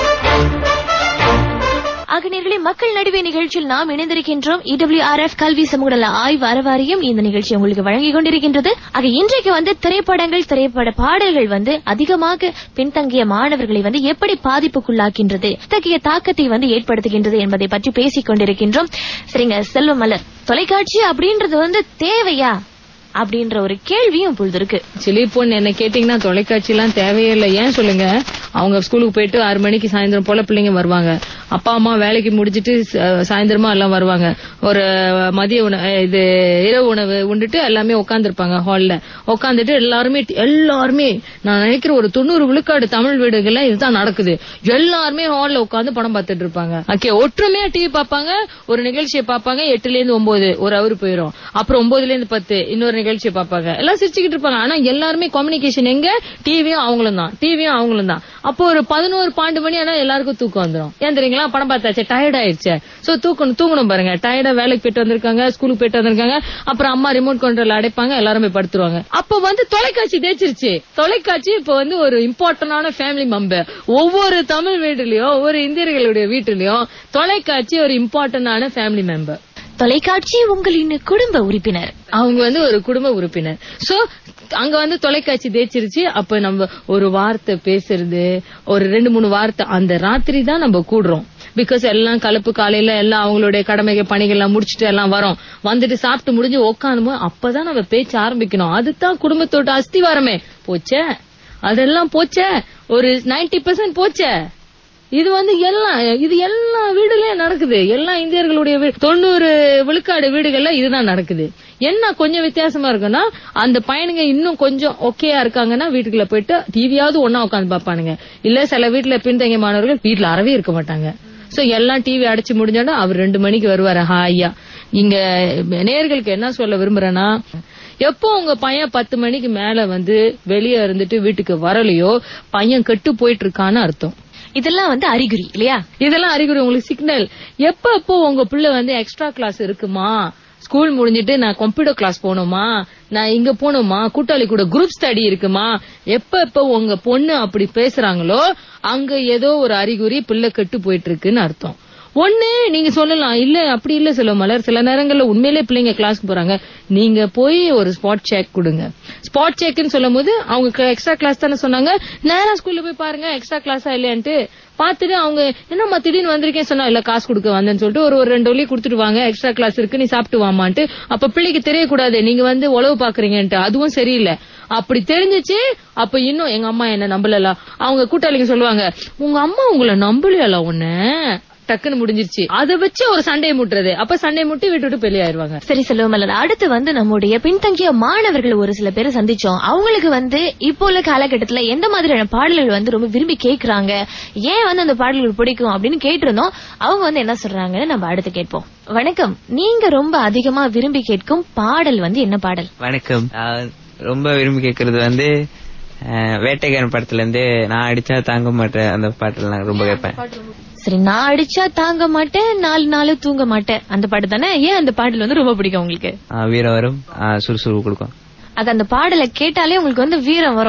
Speaker 1: அகநேர்களே மக்கள் நடுவே நிகழ்ச்சியில் நாம் இணைந்திருக்கின்றோம் இடபிள்யூஆர்எஃப் கல்வி சமூக நல ஆய்வு அறவாரியம் இந்த நிகழ்ச்சி உங்களுக்கு வழங்கிக் கொண்டிருக்கின்றது ஆக இன்றைக்கு வந்து திரைப்படங்கள் திரைப்பட பாடல்கள் வந்து அதிகமாக பின்தங்கிய மாணவர்களை வந்து எப்படி பாதிப்புக்குள்ளாக்கின்றது இத்தகைய தாக்கத்தை வந்து ஏற்படுத்துகின்றது என்பதை பற்றி பேசிக் கொண்டிருக்கின்றோம் சரிங்க செல்வ மலர் தொலைக்காட்சி அப்படின்றது வந்து தேவையா அப்படின்ற ஒரு கேள்வியும் இப்பொழுது இருக்கு
Speaker 2: ஆக்சுவலி இப்போ என்ன கேட்டீங்கன்னா தொலைக்காட்சி எல்லாம் தேவையே இல்லை ஏன் சொல்லுங்க அவங்க ஸ்கூலுக்கு போயிட்டு ஆறு மணிக்கு சாயந்தரம் போல பிள்ளைங்க வருவாங்க அப்பா அம்மா வேலைக்கு முடிச்சிட்டு ச- சாயந்தரமா எல்லாம் வருவாங்க ஒரு மதிய உணவு இது இரவு உணவு உண்டுட்டு எல்லாமே உட்காந்துருப்பாங்க ஹால்ல உட்காந்துட்டு எல்லாருமே எல்லாருமே நான் நினைக்கிற ஒரு தொண்ணூறு விழுக்காடு தமிழ் வீடுகள்ல இதுதான் நடக்குது எல்லாருமே ஹால்ல உட்காந்து படம் பார்த்துட்டு இருப்பாங்க ஓகே ஒற்றுமையா டிவி பார்ப்பாங்க ஒரு நிகழ்ச்சியை பார்ப்பாங்க எட்டுல இருந்து ஒன்பது ஒரு அவர் போயிரும் அப்புறம் ஒன்பதுல இருந்து பத்து இன்னொரு நிகழ்ச்சியை பார்ப்பாங்க எல்லாம் சிரிச்சுக்கிட்டு இருப்பாங்க ஆனா எல்லாருமே கம்யூனிகேஷன் எங்க டிவியும் அவங்களும் தான் டிவியும் அவங்களும் தான் அப்போ ஒரு பதினோரு பன்னெண்டு மணி ஆனா எல்லாருக்கும் தூக்கம் வந்துரும் ஏன் தெரியுங்களா படம் பார்த்தாச்சு டயர்ட் ஆயிடுச்சு சோ தூக்கணும் தூங்கணும் பாருங்க டயர்டா வேலைக்கு போயிட்டு வந்திருக்காங்க ஸ்கூலுக்கு போயிட்டு வந்திருக்காங்க அப்புறம் அம்மா ரிமோட் கண்ட்ரோல் அடைப்பாங்க எல்லாருமே படுத்துருவாங்க அப்போ வந்து தொலைக்காட்சி தேய்ச்சிருச்சு தொலைக்காட்சி இப்போ வந்து ஒரு இம்பார்ட்டன்டான ஃபேமிலி மெம்பர் ஒவ்வொரு தமிழ் வீட்டுலயும் ஒவ்வொரு இந்தியர்களுடைய வீட்டுலயும் தொலைக்காட்சி ஒரு இம்பார்ட்டன்டான ஃபேமிலி மெம்பர்
Speaker 1: தொலைக்காட்சி உங்களின் குடும்ப உறுப்பினர்
Speaker 2: அவங்க வந்து ஒரு குடும்ப உறுப்பினர் சோ அங்க வந்து தொலைக்காட்சி தேய்ச்சிருச்சு அப்ப நம்ம ஒரு வார்த்தை பேசுறது ஒரு ரெண்டு மூணு வார்த்தை அந்த ராத்திரி தான் நம்ம கூடுறோம் பிகாஸ் எல்லாம் கலப்பு காலையில எல்லாம் அவங்களுடைய கடமைகள் பணிகள் எல்லாம் முடிச்சுட்டு எல்லாம் வரோம் வந்துட்டு சாப்பிட்டு முடிஞ்சு உட்காந்து அப்பதான் நம்ம பேச்ச ஆரம்பிக்கணும் அதுதான் குடும்பத்தோட அஸ்திவாரமே போச்சே அதெல்லாம் போச்சே ஒரு 90% பெர்சன்ட் போச்சே இது வந்து எல்லாம் இது எல்லா வீடுலயும் நடக்குது எல்லா இந்தியர்களுடைய வீடு தொண்ணூறு விழுக்காடு வீடுகள்ல இதுதான் நடக்குது என்ன கொஞ்சம் வித்தியாசமா இருக்குன்னா அந்த பையனுங்க இன்னும் கொஞ்சம் ஓகேயா இருக்காங்கன்னா வீட்டுக்குள்ள போயிட்டு டிவியாவது ஒன்னா உட்காந்து பாப்பானுங்க இல்ல சில வீட்டுல பின்தங்கிய மாணவர்கள் வீட்டுல அறவே இருக்க மாட்டாங்க சோ எல்லாம் டிவி அடைச்சு முடிஞ்சோன்னா அவர் ரெண்டு மணிக்கு வருவாரு ஹாயா இங்க நேர்களுக்கு என்ன சொல்ல விரும்புறேன்னா எப்போ உங்க பையன் பத்து மணிக்கு மேல வந்து வெளியே இருந்துட்டு வீட்டுக்கு வரலையோ பையன் கெட்டு போயிட்டு இருக்கான்னு அர்த்தம்
Speaker 1: இதெல்லாம் வந்து அறிகுறி இல்லையா
Speaker 2: இதெல்லாம் அறிகுறி உங்களுக்கு சிக்னல் எப்ப எப்போ உங்க பிள்ளை வந்து எக்ஸ்ட்ரா கிளாஸ் இருக்குமா ஸ்கூல் முடிஞ்சிட்டு நான் கம்ப்யூட்டர் கிளாஸ் போகணுமா நான் இங்க போகணுமா கூட்டாளி கூட குரூப் ஸ்டடி இருக்குமா எப்ப எப்ப உங்க பொண்ணு அப்படி பேசுறாங்களோ அங்க ஏதோ ஒரு அறிகுறி பிள்ளை கெட்டு போயிட்டு இருக்குன்னு அர்த்தம் ஒண்ணு நீங்க சொல்லலாம் இல்ல அப்படி இல்ல சொல்ல மலர் சில நேரங்கள்ல உண்மையிலே பிள்ளைங்க கிளாஸ்க்கு போறாங்க நீங்க போய் ஒரு ஸ்பாட் செக் கொடுங்க ஸ்பாட் செக்னு சொல்லும் போது அவங்க எக்ஸ்ட்ரா கிளாஸ் தானே சொன்னாங்க நேரா ஸ்கூல்ல போய் பாருங்க எக்ஸ்ட்ரா கிளாஸா இல்லையான்ட்டு பாத்துட்டு அவங்க என்னம்மா திடீர்னு வந்திருக்கேன் சொன்னா இல்ல காசு கொடுக்க வந்தேன்னு சொல்லிட்டு ஒரு ஒரு ரெண்டு வழி கொடுத்துட்டு வாங்க எக்ஸ்ட்ரா கிளாஸ் இருக்கு நீ சாப்பிட்டு வாமான்ட்டு அப்ப பிள்ளைக்கு தெரியக்கூடாது நீங்க வந்து உழவு பாக்குறீங்கன்ட்டு அதுவும் சரியில்லை அப்படி தெரிஞ்சுச்சு அப்ப இன்னும் எங்க அம்மா என்ன நம்பலல அவங்க கூட்டாளிங்க சொல்லுவாங்க உங்க அம்மா உங்களை நம்பலையல உன்ன டக்குன்னு முடிஞ்சிருச்சு அதை வச்சு ஒரு சண்டையை முட்டுறது அப்ப சண்டையை முட்டி விட்டு விட்டு வெளியாயிருவாங்க
Speaker 1: சரி செல்வமல்லர் அடுத்து வந்து நம்முடைய பின்தங்கிய மாணவர்கள் ஒரு சில பேரை சந்திச்சோம் அவங்களுக்கு வந்து இப்போ உள்ள காலகட்டத்துல எந்த மாதிரியான பாடல்கள் வந்து ரொம்ப விரும்பி கேக்குறாங்க ஏன் வந்து அந்த பாடல்கள் பிடிக்கும் அப்படின்னு கேட்டிருந்தோம் அவங்க வந்து என்ன சொல்றாங்கன்னு நம்ம அடுத்து கேட்போம் வணக்கம் நீங்க ரொம்ப அதிகமா விரும்பி கேட்கும் பாடல் வந்து என்ன பாடல்
Speaker 3: வணக்கம் நான் ரொம்ப விரும்பி கேட்கறது வந்து அஹ், வேட்டைக்காரன் படத்துல இருந்து நான் அடிச்சா தாங்க மாட்டேன் அந்த பாட்டெல்லாம் நான் ரொம்ப கேட்பேன்
Speaker 1: சரி நான் அடிச்சா தாங்க மாட்டேன் நாலு நாள் தூங்க மாட்டேன் அந்த பாட்டு தானே ஏன் அந்த பாடல் வந்து ரொம்ப பிடிக்கும் உங்களுக்கு
Speaker 3: அஹ், வீரம் வரும் அஹ், சுறுசுறுப்பு கொடுக்கும்
Speaker 1: அது அந்த பாடலை கேட்டாலே உங்களுக்கு வந்து வீரம் வரும்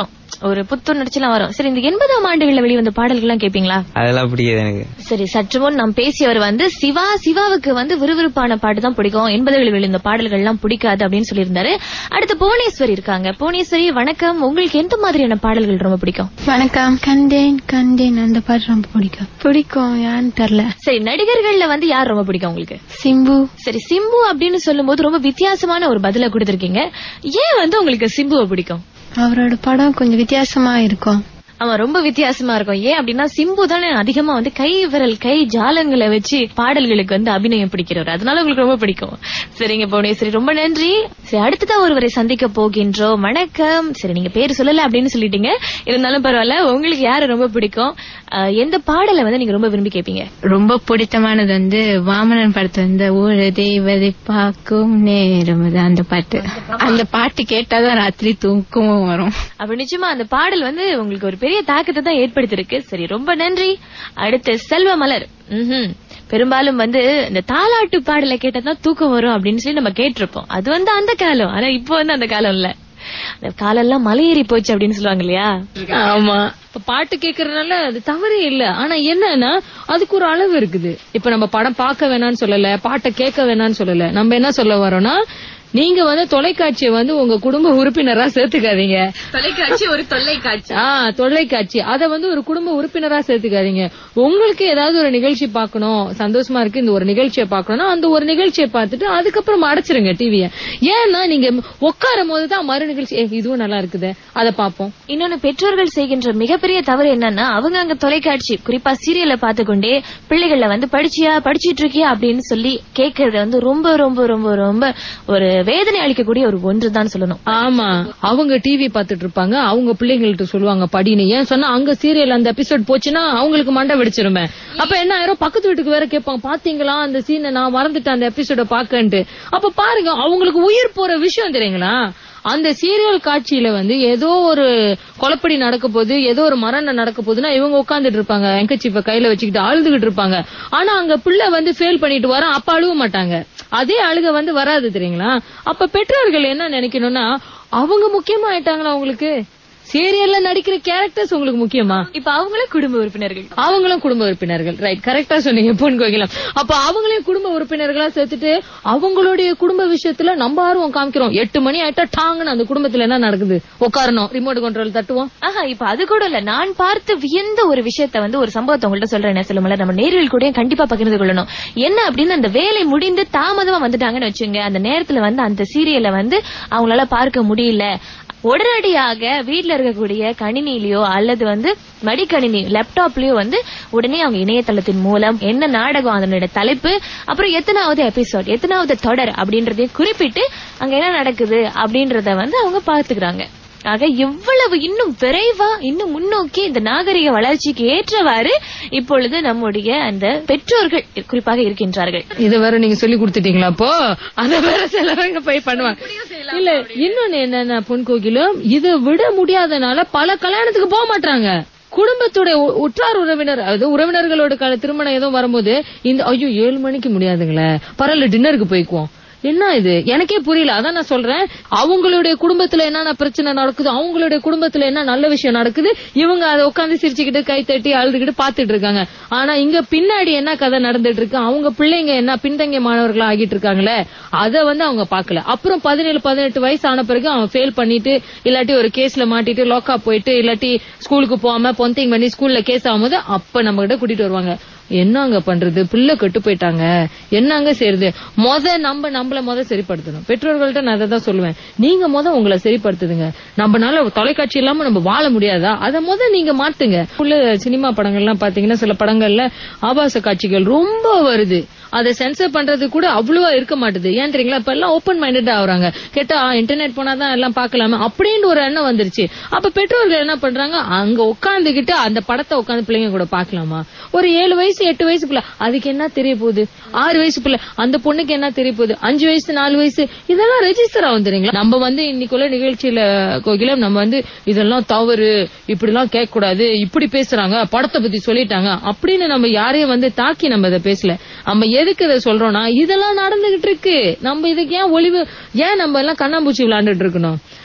Speaker 1: ஒரு புத்துணர்ச்சி எல்லாம் வரும் சரி இந்த எண்பதாம் ஆண்டுகள்ல வெளிவந்த பாடல்கள்லாம் கேப்பீங்களா
Speaker 3: அதெல்லாம் பிடிக்காது எனக்கு
Speaker 1: சரி சற்று முன் நாம் பேசியவர் வந்து சிவா சிவாவுக்கு வந்து விறுவிறுப்பான பாட்டு தான் பிடிக்கும் எண்பதுகளில் விழுந்த பாடல்கள் எல்லாம் பிடிக்காது அப்படின்னு சொல்லியிருந்தாரு அடுத்து புவனேஸ்வரி இருக்காங்க புவனேஸ்வரி வணக்கம் உங்களுக்கு எந்த மாதிரியான பாடல்கள் ரொம்ப பிடிக்கும்
Speaker 4: வணக்கம் கண்டேன் கண்டேன் அந்த பாட்டு ரொம்ப பிடிக்கும் பிடிக்கும் யான்னு தெரியல
Speaker 1: சரி நடிகர்கள்ல வந்து யார் ரொம்ப பிடிக்கும் உங்களுக்கு
Speaker 4: சிம்பு
Speaker 1: சரி சிம்பு அப்படின்னு சொல்லும்போது ரொம்ப வித்தியாசமான ஒரு பதில கொடுத்திருக்கீங்க ஏன் வந்து உங்களுக்கு சிம்புவை பிடிக்கும்
Speaker 4: அவரோட படம் கொஞ்சம் வித்தியாசமா இருக்கும்
Speaker 1: ஆமா ரொம்ப வித்தியாசமா இருக்கும் ஏன் அப்படின்னா சிம்பு தானே அதிகமா வந்து கை விரல் கை ஜாலங்களை வச்சு பாடல்களுக்கு வந்து அபிநயம் பிடிக்கிறவர் அதனால உங்களுக்கு ரொம்ப பிடிக்கும் சரிங்க புவனேஸ்வரி ரொம்ப நன்றி சரி அடுத்ததா ஒருவரை சந்திக்க போகின்றோம் வணக்கம் சரி நீங்க பேர் சொல்லல அப்படின்னு சொல்லிட்டீங்க இருந்தாலும் பரவாயில்ல உங்களுக்கு யாரு ரொம்ப பிடிக்கும் அஹ், எந்த பாடலை வந்து நீங்க ரொம்ப விரும்பி கேட்பீங்க
Speaker 4: ரொம்ப பிடித்தமானது வந்து வாமனன் படத்துல வந்து ஊழ தெய்வதை பார்க்கும் நேரம் அது அந்த பாட்டு அந்த பாட்டு கேட்டாதான் ராத்திரி தூக்கமும் வரும்
Speaker 1: அப்ப நிச்சயமா அந்த பாடல் வந்து உங்களுக்கு ஒரு பெரிய தாக்கத்தை தான் ஏற்படுத்தியிருக்கு சரி ரொம்ப நன்றி அடுத்து செல்வ மலர் ம்ஹும். பெரும்பாலும் வந்து இந்த தாலாட்டு பாடலை கேட்டதான் தூக்கம் வரும் அப்படின்னு சொல்லி நம்ம கேட்டிருப்போம் அது வந்து அந்த காலம் ஆனா இப்போ வந்து அந்த காலம் இல்ல அந்த காலம் எல்லாம் மலையேறி போச்சு அப்படின்னு சொல்லுவாங்க இல்லையா
Speaker 2: ஆமா இப்ப பாட்டு கேக்குறதுனால அது தவறே இல்ல ஆனா என்னன்னா அதுக்கு ஒரு அளவு இருக்குது இப்ப நம்ம படம் பார்க்க வேணாம்னு சொல்லல பாட்டை கேட்க வேணாம்னு சொல்லல நம்ம என்ன சொல்ல வரோம்னா நீங்க வந்து தொலைக்காட்சியை வந்து உங்க குடும்ப உறுப்பினரா சேர்த்துக்காதீங்க
Speaker 1: தொலைக்காட்சி ஒரு தொல்லைக்காட்சி
Speaker 2: ஆ தொலைக்காட்சி அத வந்து ஒரு குடும்ப உறுப்பினரா சேர்த்துக்காதீங்க உங்களுக்கு ஏதாவது ஒரு நிகழ்ச்சி பார்க்கணும் சந்தோஷமா இருக்கு இந்த ஒரு நிகழ்ச்சியை பார்க்கணும்னா அந்த ஒரு நிகழ்ச்சியை பார்த்துட்டு அதுக்கப்புறம் அடைச்சிருங்க டிவிய ஏன்னா நீங்க உட்காரும் போதுதான் மறு நிகழ்ச்சி ஏ இதுவும் நல்லா இருக்குது அத பாப்போம்
Speaker 1: இன்னொன்னு பெற்றோர்கள் செய்கின்ற மிகப்பெரிய தவறு என்னன்னா அவங்க அங்க தொலைக்காட்சி குறிப்பா சீரியலை பார்த்துக்கொண்டே பிள்ளைகளை வந்து படிச்சியா படிச்சிட்டு இருக்கியா அப்படின்னு சொல்லி கேட்கறது வந்து ரொம்ப ரொம்ப ரொம்ப ரொம்ப ஒரு வேதனை அளிக்கக்கூடிய ஒரு ஒன்று தான் சொல்லணும்
Speaker 2: ஆமா அவங்க டிவி பார்த்துட்டு இருப்பாங்க அவங்க பிள்ளைங்கள்ட்ட சொல்லுவாங்க படின்னு ஏன் சொன்னா அங்க சீரியல் அந்த எபிசோட் போச்சுன்னா அவங்களுக்கு மண்டை வெடிச்சிருமே அப்ப என்ன ஆயிரும் பக்கத்து வீட்டுக்கு வேற கேட்பாங்க பாத்தீங்களா அந்த சீனை நான் மறந்துட்டேன் அந்த எபிசோட பாக்கன்ட்டு அப்ப பாருங்க அவங்களுக்கு உயிர் போற விஷயம் தெரியுங்களா அந்த சீரியல் காட்சியில வந்து ஏதோ ஒரு கொலப்படி நடக்க போகுது ஏதோ ஒரு மரணம் நடக்க போகுதுன்னா இவங்க உட்கார்ந்துட்டு இருப்பாங்க எங்கச்சிப்ப கையில வச்சுக்கிட்டு அழுதுகிட்டு இருப்பாங்க ஆனா அங்க பிள்ளை வந்து ஃபெயில் பண்ணிட்டு வர அப்ப அழுவ மாட்டாங்க அதே அழுக வந்து வராது தெரியுங்களா அப்ப பெற்றோர்கள் என்ன நினைக்கணும்னா அவங்க முக்கியமா ஆயிட்டாங்களா அவங்களுக்கு சீரியல்ல நடிக்கிற கேரக்டர்ஸ் உங்களுக்கு முக்கியமா
Speaker 1: இப்ப அவங்களே குடும்ப உறுப்பினர்கள்
Speaker 2: அவங்களும் குடும்ப உறுப்பினர்கள் ரைட் கரெக்டா சொன்னீங்க பொன் கோகிலம் அப்ப அவங்களையும் குடும்ப உறுப்பினர்களா சேர்த்துட்டு அவங்களுடைய குடும்ப விஷயத்துல நம்ம ஆர்வம் காமிக்கிறோம் எட்டு மணி ஆயிட்டா டாங்கன்னு அந்த குடும்பத்துல என்ன நடக்குது உட்காரணும் ரிமோட் கண்ட்ரோல் தட்டுவோம்
Speaker 1: ஆஹா இப்ப அது கூட இல்ல நான் பார்த்து வியந்த ஒரு விஷயத்த வந்து ஒரு சம்பவத்தை உங்கள்ட்ட சொல்றேன் என்ன சொல்லுமில்ல நம்ம நேரில் கூட கண்டிப்பா பகிர்ந்து கொள்ளணும் என்ன அப்படின்னு அந்த வேலை முடிந்து தாமதமா வந்துட்டாங்கன்னு வச்சுங்க அந்த நேரத்துல வந்து அந்த சீரியலை வந்து அவங்களால பார்க்க முடியல உடனடியாக வீட்ல இருக்கக்கூடிய கணினிலயோ அல்லது வந்து மடிக்கணினி லேப்டாப்லயோ வந்து உடனே அவங்க இணையதளத்தின் மூலம் என்ன நாடகம் அதனுடைய தலைப்பு அப்புறம் எத்தனாவது எபிசோட் எத்தனாவது தொடர் அப்படின்றதையும் குறிப்பிட்டு அங்க என்ன நடக்குது அப்படின்றத வந்து அவங்க பாத்துக்கிறாங்க ஆக எவ்வளவு இன்னும் விரைவா இன்னும் முன்னோக்கி இந்த நாகரிக வளர்ச்சிக்கு ஏற்றவாறு இப்பொழுது நம்முடைய அந்த பெற்றோர்கள் குறிப்பாக இருக்கின்றார்கள்
Speaker 2: இத வேற நீங்க சொல்லி கொடுத்துட்டீங்களா அப்போ அத வேற சிலவங்க போய் பண்ணுவாங்க இல்ல இன்னொன்னு என்னன்னா பொன் கோகிலும் இத விட முடியாதனால பல கல்யாணத்துக்கு போக மாட்டாங்க குடும்பத்துடைய உ- உற்றார் உறவினர் அதாவது உறவினர்களோட க- திருமணம் ஏதோ வரும்போது இந்த ஐயோ ஏழு மணிக்கு முடியாதுங்களே பரவாயில்ல டின்னருக்கு போய்க்குவோம் என்ன இது எனக்கே புரியல அதான் நான் சொல்றேன் அவங்களுடைய குடும்பத்துல என்னென்ன பிரச்சனை நடக்குது அவங்களுடைய குடும்பத்துல என்ன நல்ல விஷயம் நடக்குது இவங்க அதை உட்காந்து சிரிச்சுக்கிட்டு கை தட்டி அழுதுகிட்டு பாத்துட்டு இருக்காங்க ஆனா இங்க பின்னாடி என்ன கதை நடந்துட்டு இருக்கு அவங்க பிள்ளைங்க என்ன பின்தங்கிய மாணவர்களா ஆகிட்டு இருக்காங்களே அத வந்து அவங்க பாக்கல அப்புறம் பதினேழு பதினெட்டு வயசு ஆன பிறகு அவன் ஃபெயில் பண்ணிட்டு இல்லாட்டி ஒரு கேஸ்ல மாட்டிட்டு லோக்கா போயிட்டு இல்லாட்டி ஸ்கூலுக்கு போகாம பொந்திங் பண்ணி ஸ்கூல்ல கேஸ் ஆகும்போது அப்ப நம்ம கிட்ட கூட்டிட்டு வருவாங்க என்னங்க பண்றது பிள்ளை கெட்டு போயிட்டாங்க என்னங்க செய்யறது மொத நம்ம நம்மள மொத சரிப்படுத்தணும் பெற்றோர்கள்ட்ட நான் அதை தான் சொல்லுவேன் நீங்க மொத உங்களை சரிப்படுத்துதுங்க நம்மனால தொலைக்காட்சி இல்லாம நம்ம வாழ முடியாதா அத மொத நீங்க மாத்துங்க உள்ள சினிமா படங்கள்லாம் பாத்தீங்கன்னா சில படங்கள்ல ஆபாச காட்சிகள் ரொம்ப வருது அதை சென்சர் பண்றது கூட அவ்வளவா இருக்க மாட்டுது ஏன் தெரியுங்களா இப்ப எல்லாம் ஓப்பன் மைண்டட் ஆகுறாங்க கேட்டா இன்டர்நெட் போனாதான் எல்லாம் பார்க்கலாமே அப்படின்னு ஒரு எண்ணம் வந்துருச்சு அப்ப பெற்றோர்கள் என்ன பண்றாங்க அங்க உட்கார்ந்துகிட்டு அந்த படத்தை உட்கார்ந்து பிள்ளைங்க கூட பார்க்கலாமா ஒரு ஏழு வயசு எட்டு வயசு பிள்ளை அதுக்கு என்ன தெரிய போகுது ஆறு வயசு பிள்ளை அந்த பொண்ணுக்கு என்ன தெரிய போகுது அஞ்சு வயசு நாலு வயசு இதெல்லாம் ரெஜிஸ்டர் ஆகும் தெரியுங்களா நம்ம வந்து இன்னைக்குள்ள நிகழ்ச்சியில கோகிலம் நம்ம வந்து இதெல்லாம் தவறு இப்படி எல்லாம் கேட்க கூடாது இப்படி பேசுறாங்க படத்தை பத்தி சொல்லிட்டாங்க அப்படின்னு நம்ம யாரையும் வந்து தாக்கி நம்ம இதை பேசல நம்ம எதுக்கு இதை சொல்றோம்னா இதெல்லாம் நடந்துகிட்டு இருக்கு நம்ம இதுக்கு ஏன் ஒளிவு ஏன் நம்ம எல்லாம் கண்ணாம்பூச்சி விளையாண்டுட்டு இருக்கணும்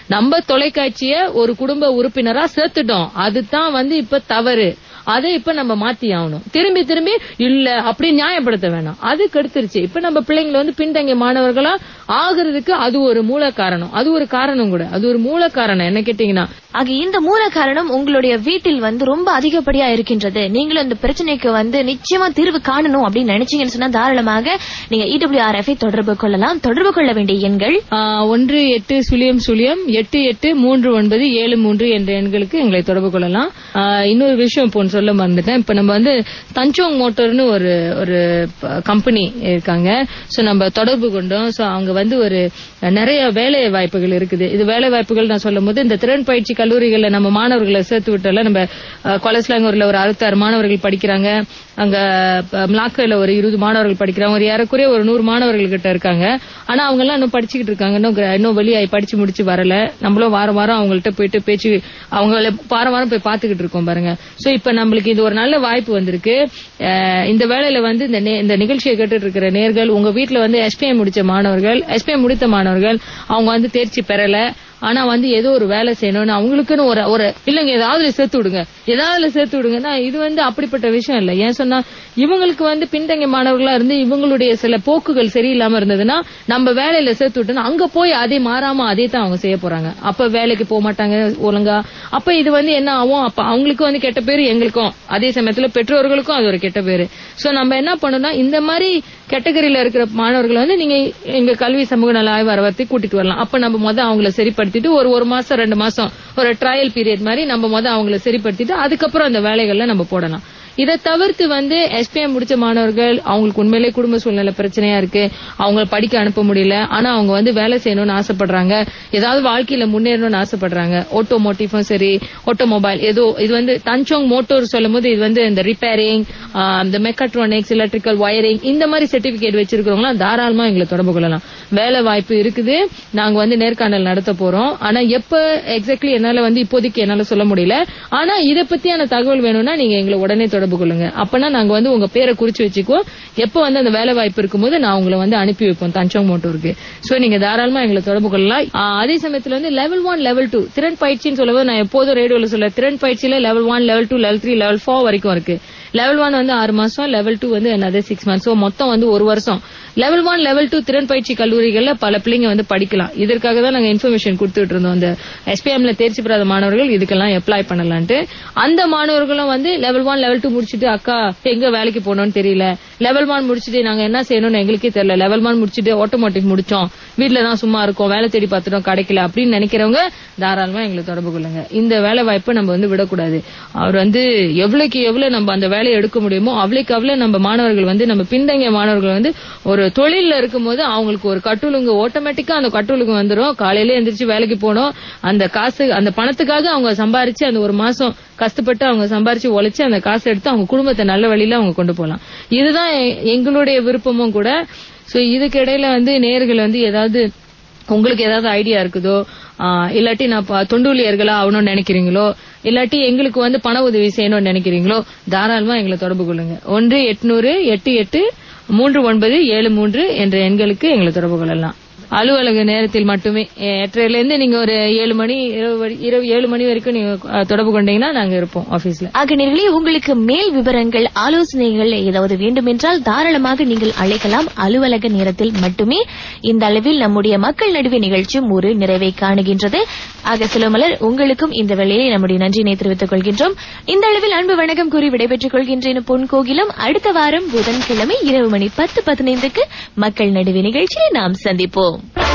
Speaker 2: நம்ம தொலைக்காட்சிய ஒரு குடும்ப உறுப்பினரா சேர்த்துட்டோம் அதுதான் வந்து இப்ப தவறு அதை இப்ப நம்ம மாத்தி ஆகணும் திரும்பி திரும்பி இல்ல அப்படி நியாயப்படுத்த வேணாம் அது கெடுத்துருச்சு இப்ப நம்ம பிள்ளைங்களை வந்து பின்தங்கிய மாணவர்களா ஆகுறதுக்கு அது ஒரு மூல காரணம் அது ஒரு காரணம் கூட அது ஒரு மூல காரணம் என்ன கேட்டீங்கன்னா
Speaker 1: ஆக இந்த மூல காரணம் உங்களுடைய வீட்டில் வந்து ரொம்ப அதிகப்படியா இருக்கின்றது நீங்களும் இந்த பிரச்சனைக்கு வந்து நிச்சயமா தீர்வு காணணும் அப்படின்னு நினைச்சீங்கன்னு சொன்னா தாராளமாக நீங்க இடபிள்யூஆர்எஃப் தொடர்பு கொள்ளலாம் தொடர்பு கொள்ள வேண்டிய எண்கள்
Speaker 2: ஆ, ஒன்று எட்டு சுழியம் சுழியம் எட்டு எட்டு மூன்று ஒன்பது ஏழு மூன்று என்ற எண்களுக்கு எங்களை தொடர்பு கொள்ளலாம் ஆ, இன்னொரு விஷயம் இப்போ ஒண்ணு சொல்ல மறந்துட்டேன் இப்ப நம்ம வந்து தஞ்சோங் மோட்டார்னு ஒரு ஒரு கம்பெனி இருக்காங்க சோ நம்ம தொடர்பு கொண்டோம் சோ அவங்க வந்து ஒரு நிறைய வேலை வாய்ப்புகள் இருக்குது இது வேலை வாய்ப்புகள் நான் சொல்லும் போது இந்த திறன் பயிற்சி கல்லூரிகள்ல நம்ம மாணவர்களை சேர்த்து விட்டோம்ல நம்ம கொலஸ்லாங்கூர்ல ஒரு அறுபத்தாறு மாணவர்கள் படிக்கிறாங்க அங்க மிளாக்கர்ல ஒரு இருபது மாணவர்கள் படிக்கிறாங்க ஒரு ஏறக்குறைய ஒரு நூறு மாணவர்கள் கிட்ட இருக்காங்க ஆனா அவங்க எல்லாம் இன்னும் படிச்சுக்கிட்டு இருக்காங்க இன்னும் gra- இன்னும் வெளியாகி படிச்சு முடிச்சு வரல நம்மளும் வாரம் வாரம் அவங்கள்ட்ட போயிட்டு பேச்சு அவங்கள வாரம் வாரம் போய் பாத்துக்கிட்டு இருக்கோம் பாருங்க சோ இப்ப நம்மளுக்கு இது ஒரு நல்ல வாய்ப்பு வந்திருக்கு அஹ் இந்த வேலையில வந்து இந்த நே- இந்த நிகழ்ச்சியை கேட்டுட்டு இருக்கிற நேர்கள் உங்க வீட்ல வந்து எஸ்பிஐ முடிச்ச மாணவர்கள் எஸ்பிஐ முடித்த மாணவர்கள் அவங்க வந்து தேர்ச்சி பெறல ஆனா வந்து ஏதோ ஒரு வேலை செய்யணும்னு அவங்களுக்குன்னு ஒரு ஒரு இல்லங்க ஏதாவது சேர்த்து விடுங்க ஏதாவது சேர்த்து விடுங்கன்னா இது வந்து அப்படிப்பட்ட விஷயம் இல்ல ஏன் சொன்னா இவங்களுக்கு வந்து பின்தங்கிய மாணவர்களா இருந்து இவங்களுடைய சில போக்குகள் சரியில்லாம இருந்ததுன்னா நம்ம வேலையில சேர்த்து விட்டோம்னா அங்க போய் அதே மாறாம அதே தான் அவங்க செய்ய போறாங்க அப்ப வேலைக்கு போக மாட்டாங்க ஒழுங்கா அப்ப இது வந்து என்ன ஆகும் அப்ப அவங்களுக்கு வந்து கெட்ட பேரு எங்களுக்கும் அதே சமயத்துல பெற்றோர்களுக்கும் அது ஒரு கெட்ட பேரு சோ நம்ம என்ன பண்ணணும்னா இந்த மாதிரி கேட்டகரியில இருக்கிற மாணவர்களை வந்து நீங்க எங்க கல்வி சமூக நல ஆய்வு அரவத்தை கூட்டிட்டு வரலாம் அப்ப நம்ம முத அவங்கள சரிப்படுத்திட்டு ஒரு ஒரு மாசம் ரெண்டு மாசம் ஒரு ட்ரையல் பீரியட் மாதிரி நம்ம முத அவங்கள சரிப்படுத்திட்டு அதுக்கப்புறம் அந்த வேலைகள்ல நம்ம போடலாம் இதை தவிர்த்து வந்து எஸ்பிஎம் முடிச்ச மாணவர்கள் அவங்களுக்கு உண்மையிலே குடும்ப சூழ்நிலை பிரச்சனையா இருக்கு அவங்க படிக்க அனுப்ப முடியல ஆனா அவங்க வந்து வேலை செய்யணும்னு ஆசைப்படுறாங்க ஏதாவது வாழ்க்கையில முன்னேறணும்னு ஆசைப்படுறாங்க ஆட்டோமோட்டிவும் சரி ஆட்டோமொபைல் ஏதோ இது வந்து தஞ்சோங் மோட்டோர் சொல்லும் போது இது வந்து இந்த ரிப்பேரிங் இந்த மெக்கட்ரானிக்ஸ் எலக்ட்ரிக்கல் வயரிங் இந்த மாதிரி சர்டிபிகேட் வச்சிருக்கிறவங்க தாராளமா எங்களை தொடர்பு கொள்ளலாம் வேலை வாய்ப்பு இருக்குது நாங்க வந்து நேர்காணல் நடத்த போறோம் ஆனா எப்ப எக்ஸாக்ட்லி என்னால வந்து இப்போதைக்கு என்னால சொல்ல முடியல ஆனா இத பத்தியான தகவல் வேணும்னா நீங்க எங்களை உடனே தொடர்பு கொள்ளுங்க அப்பனா நாங்க வந்து உங்க பேரை குறிச்சு வச்சுக்குவோம் எப்ப வந்து அந்த வேலை வாய்ப்பு இருக்கும்போது நான் உங்களை வந்து அனுப்பி வைப்போம் தஞ்சோங் மோட்டூருக்கு சோ நீங்க தாராளமா எங்களை தொடர்பு கொள்ளலாம் ஆ, அதே சமயத்துல வந்து லெவல் ஒன் லெவல் டூ திறன் பயிற்சின்னு சொல்லும்போது நான் எப்போதும் ரேடியோல சொல்ல திறன் பயிற்சியில level one level two level three level four வரைக்கும் இருக்கு லெவல் ஒன் வந்து ஆறு மாசம் லெவல் டூ வந்து another சிக்ஸ் மந்த்ஸ் ஸோ மொத்தம் வந்து ஒரு வருஷம் லெவல் ஒன் லெவல் டூ திறன் பயிற்சி கல்லூரிகள்ல பல பிள்ளைங்க வந்து படிக்கலாம் இதற்காக தான் நாங்க இன்ஃபர்மேஷன் கொடுத்துட்டு இருந்தோம் அந்த எஸ்பிஎம்ல தேர்ச்சி பெறாத மாணவர்கள் இதுக்கெல்லாம் அப்ளை பண்ணலான்ட்டு அந்த மாணவர்களும் வந்து லெவல் ஒன் லெவல் டூ முடிச்சுட்டு அக்கா எங்க வேலைக்கு போகணும்னு தெரியல லெவல் ஒன் முடிச்சுட்டு நாங்க என்ன செய்யணும்னு எங்களுக்கே தெரியல லெவல் ஒன் முடிச்சுட்டு ஆட்டோமேட்டிக் முடிச்சோம் வீட்ல தான் சும்மா இருக்கோம் வேலை தேடி பார்த்துட்டோம் கிடைக்கல அப்படின்னு நினைக்கிறவங்க தாராளமா எங்களை தொடர்பு கொள்ளுங்க இந்த வேலை வாய்ப்பை நம்ம வந்து விடக்கூடாது அவர் வந்து எவ்வளவுக்கு எவ்வளவு நம்ம அந்த வேலையை எடுக்க முடியுமோ அவ்வளவுக்கு அவ்வளவு நம்ம மாணவர்கள் வந்து நம்ம பின்தங்கிய மாணவர்கள் வந்து ஒரு தொழில்ல இருக்கும்போது அவங்களுக்கு ஒரு கட்டுலுங்க ஆட்டோமேட்டிக்கா அந்த கட்டுலுங்க வந்துரும் காலையில எந்திரிச்சு வேலைக்கு போகணும் அந்த காசு அந்த பணத்துக்காக அவங்க சம்பாரிச்சு அந்த ஒரு மாசம் கஷ்டப்பட்டு அவங்க சம்பாரிச்சு உழைச்சு அந்த காசை எடுத்து அவங்க குடும்பத்தை நல்ல வழியில அவங்க கொண்டு போகலாம் இதுதான் எ- எங்களுடைய விருப்பமும் கூட சோ இதுக்கு இடையில வந்து நேர்கள் வந்து ஏதாவது உங்களுக்கு ஏதாவது ஐடியா இருக்குதோ ஆஹ் இல்லாட்டி நான் ப- தொண்டூழியர்களா ஆகணும்னு நினைக்கிறீங்களோ இல்லாட்டி எங்களுக்கு வந்து பண உதவி செய்யணும்னு நினைக்கிறீங்களோ தாராளமா எங்களை தொடர்பு கொள்ளுங்க ஒன்று எட்நூறு எட்டு எட்டு மூன்று ஒன்பது ஏழு மூன்று என்ற எண்களுக்கு எங்களை தொடர்பு கொள்ளலாம் அலுவலக நேரத்தில் மட்டுமே எட்டரைல இருந்து நீங்க ஒரு ஏழு மணி இரவு வரை- இரவு ஏழு மணி வரைக்கும் நீங்க அஹ், தொடர்பு கொண்டீங்கன்னா நாங்க இருப்போம் ஆபீஸ்ல
Speaker 1: ஆக நேர்களே உங்களுக்கு மேல் விவரங்கள் ஆலோசனைகள் ஏதாவது வேண்டுமென்றால் தாராளமாக நீங்கள் அழைக்கலாம் அலுவலக நேரத்தில் மட்டுமே இந்த அளவில் நம்முடைய மக்கள் நடுவே நிகழ்ச்சியும் ஒரு நிறைவை காணுகின்றது ஆக சிலமலர் உங்களுக்கும் இந்த வேளையை நம்முடைய நன்றியினை தெரிவித்துக் கொள்கின்றோம் இந்த அளவில் அன்பு வணக்கம் கூறி விடைபெற்றுக் கொள்கின்றேன் பொன் கோகிலம் அடுத்த வாரம் புதன்கிழமை இரவு மணி பத்து பதினைந்துக்கு மக்கள் நடுவே நிகழ்ச்சியை நாம் சந்திப்போம்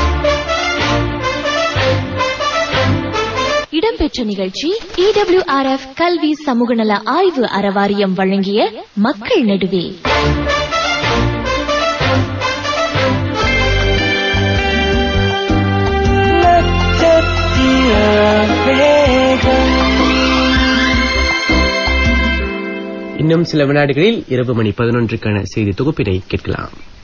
Speaker 1: இடம்பெற்ற நிகழ்ச்சி இடபிள்யூஆர்எஃப் கல்வி சமூக நல ஆய்வு அறவாரியம் வழங்கிய மக்கள் நடுவே
Speaker 5: இன்னும் சில வினாடிகளில் இரவு மணி பதினொன்றுக்கான செய்தி தொகுப்பினை கேட்கலாம்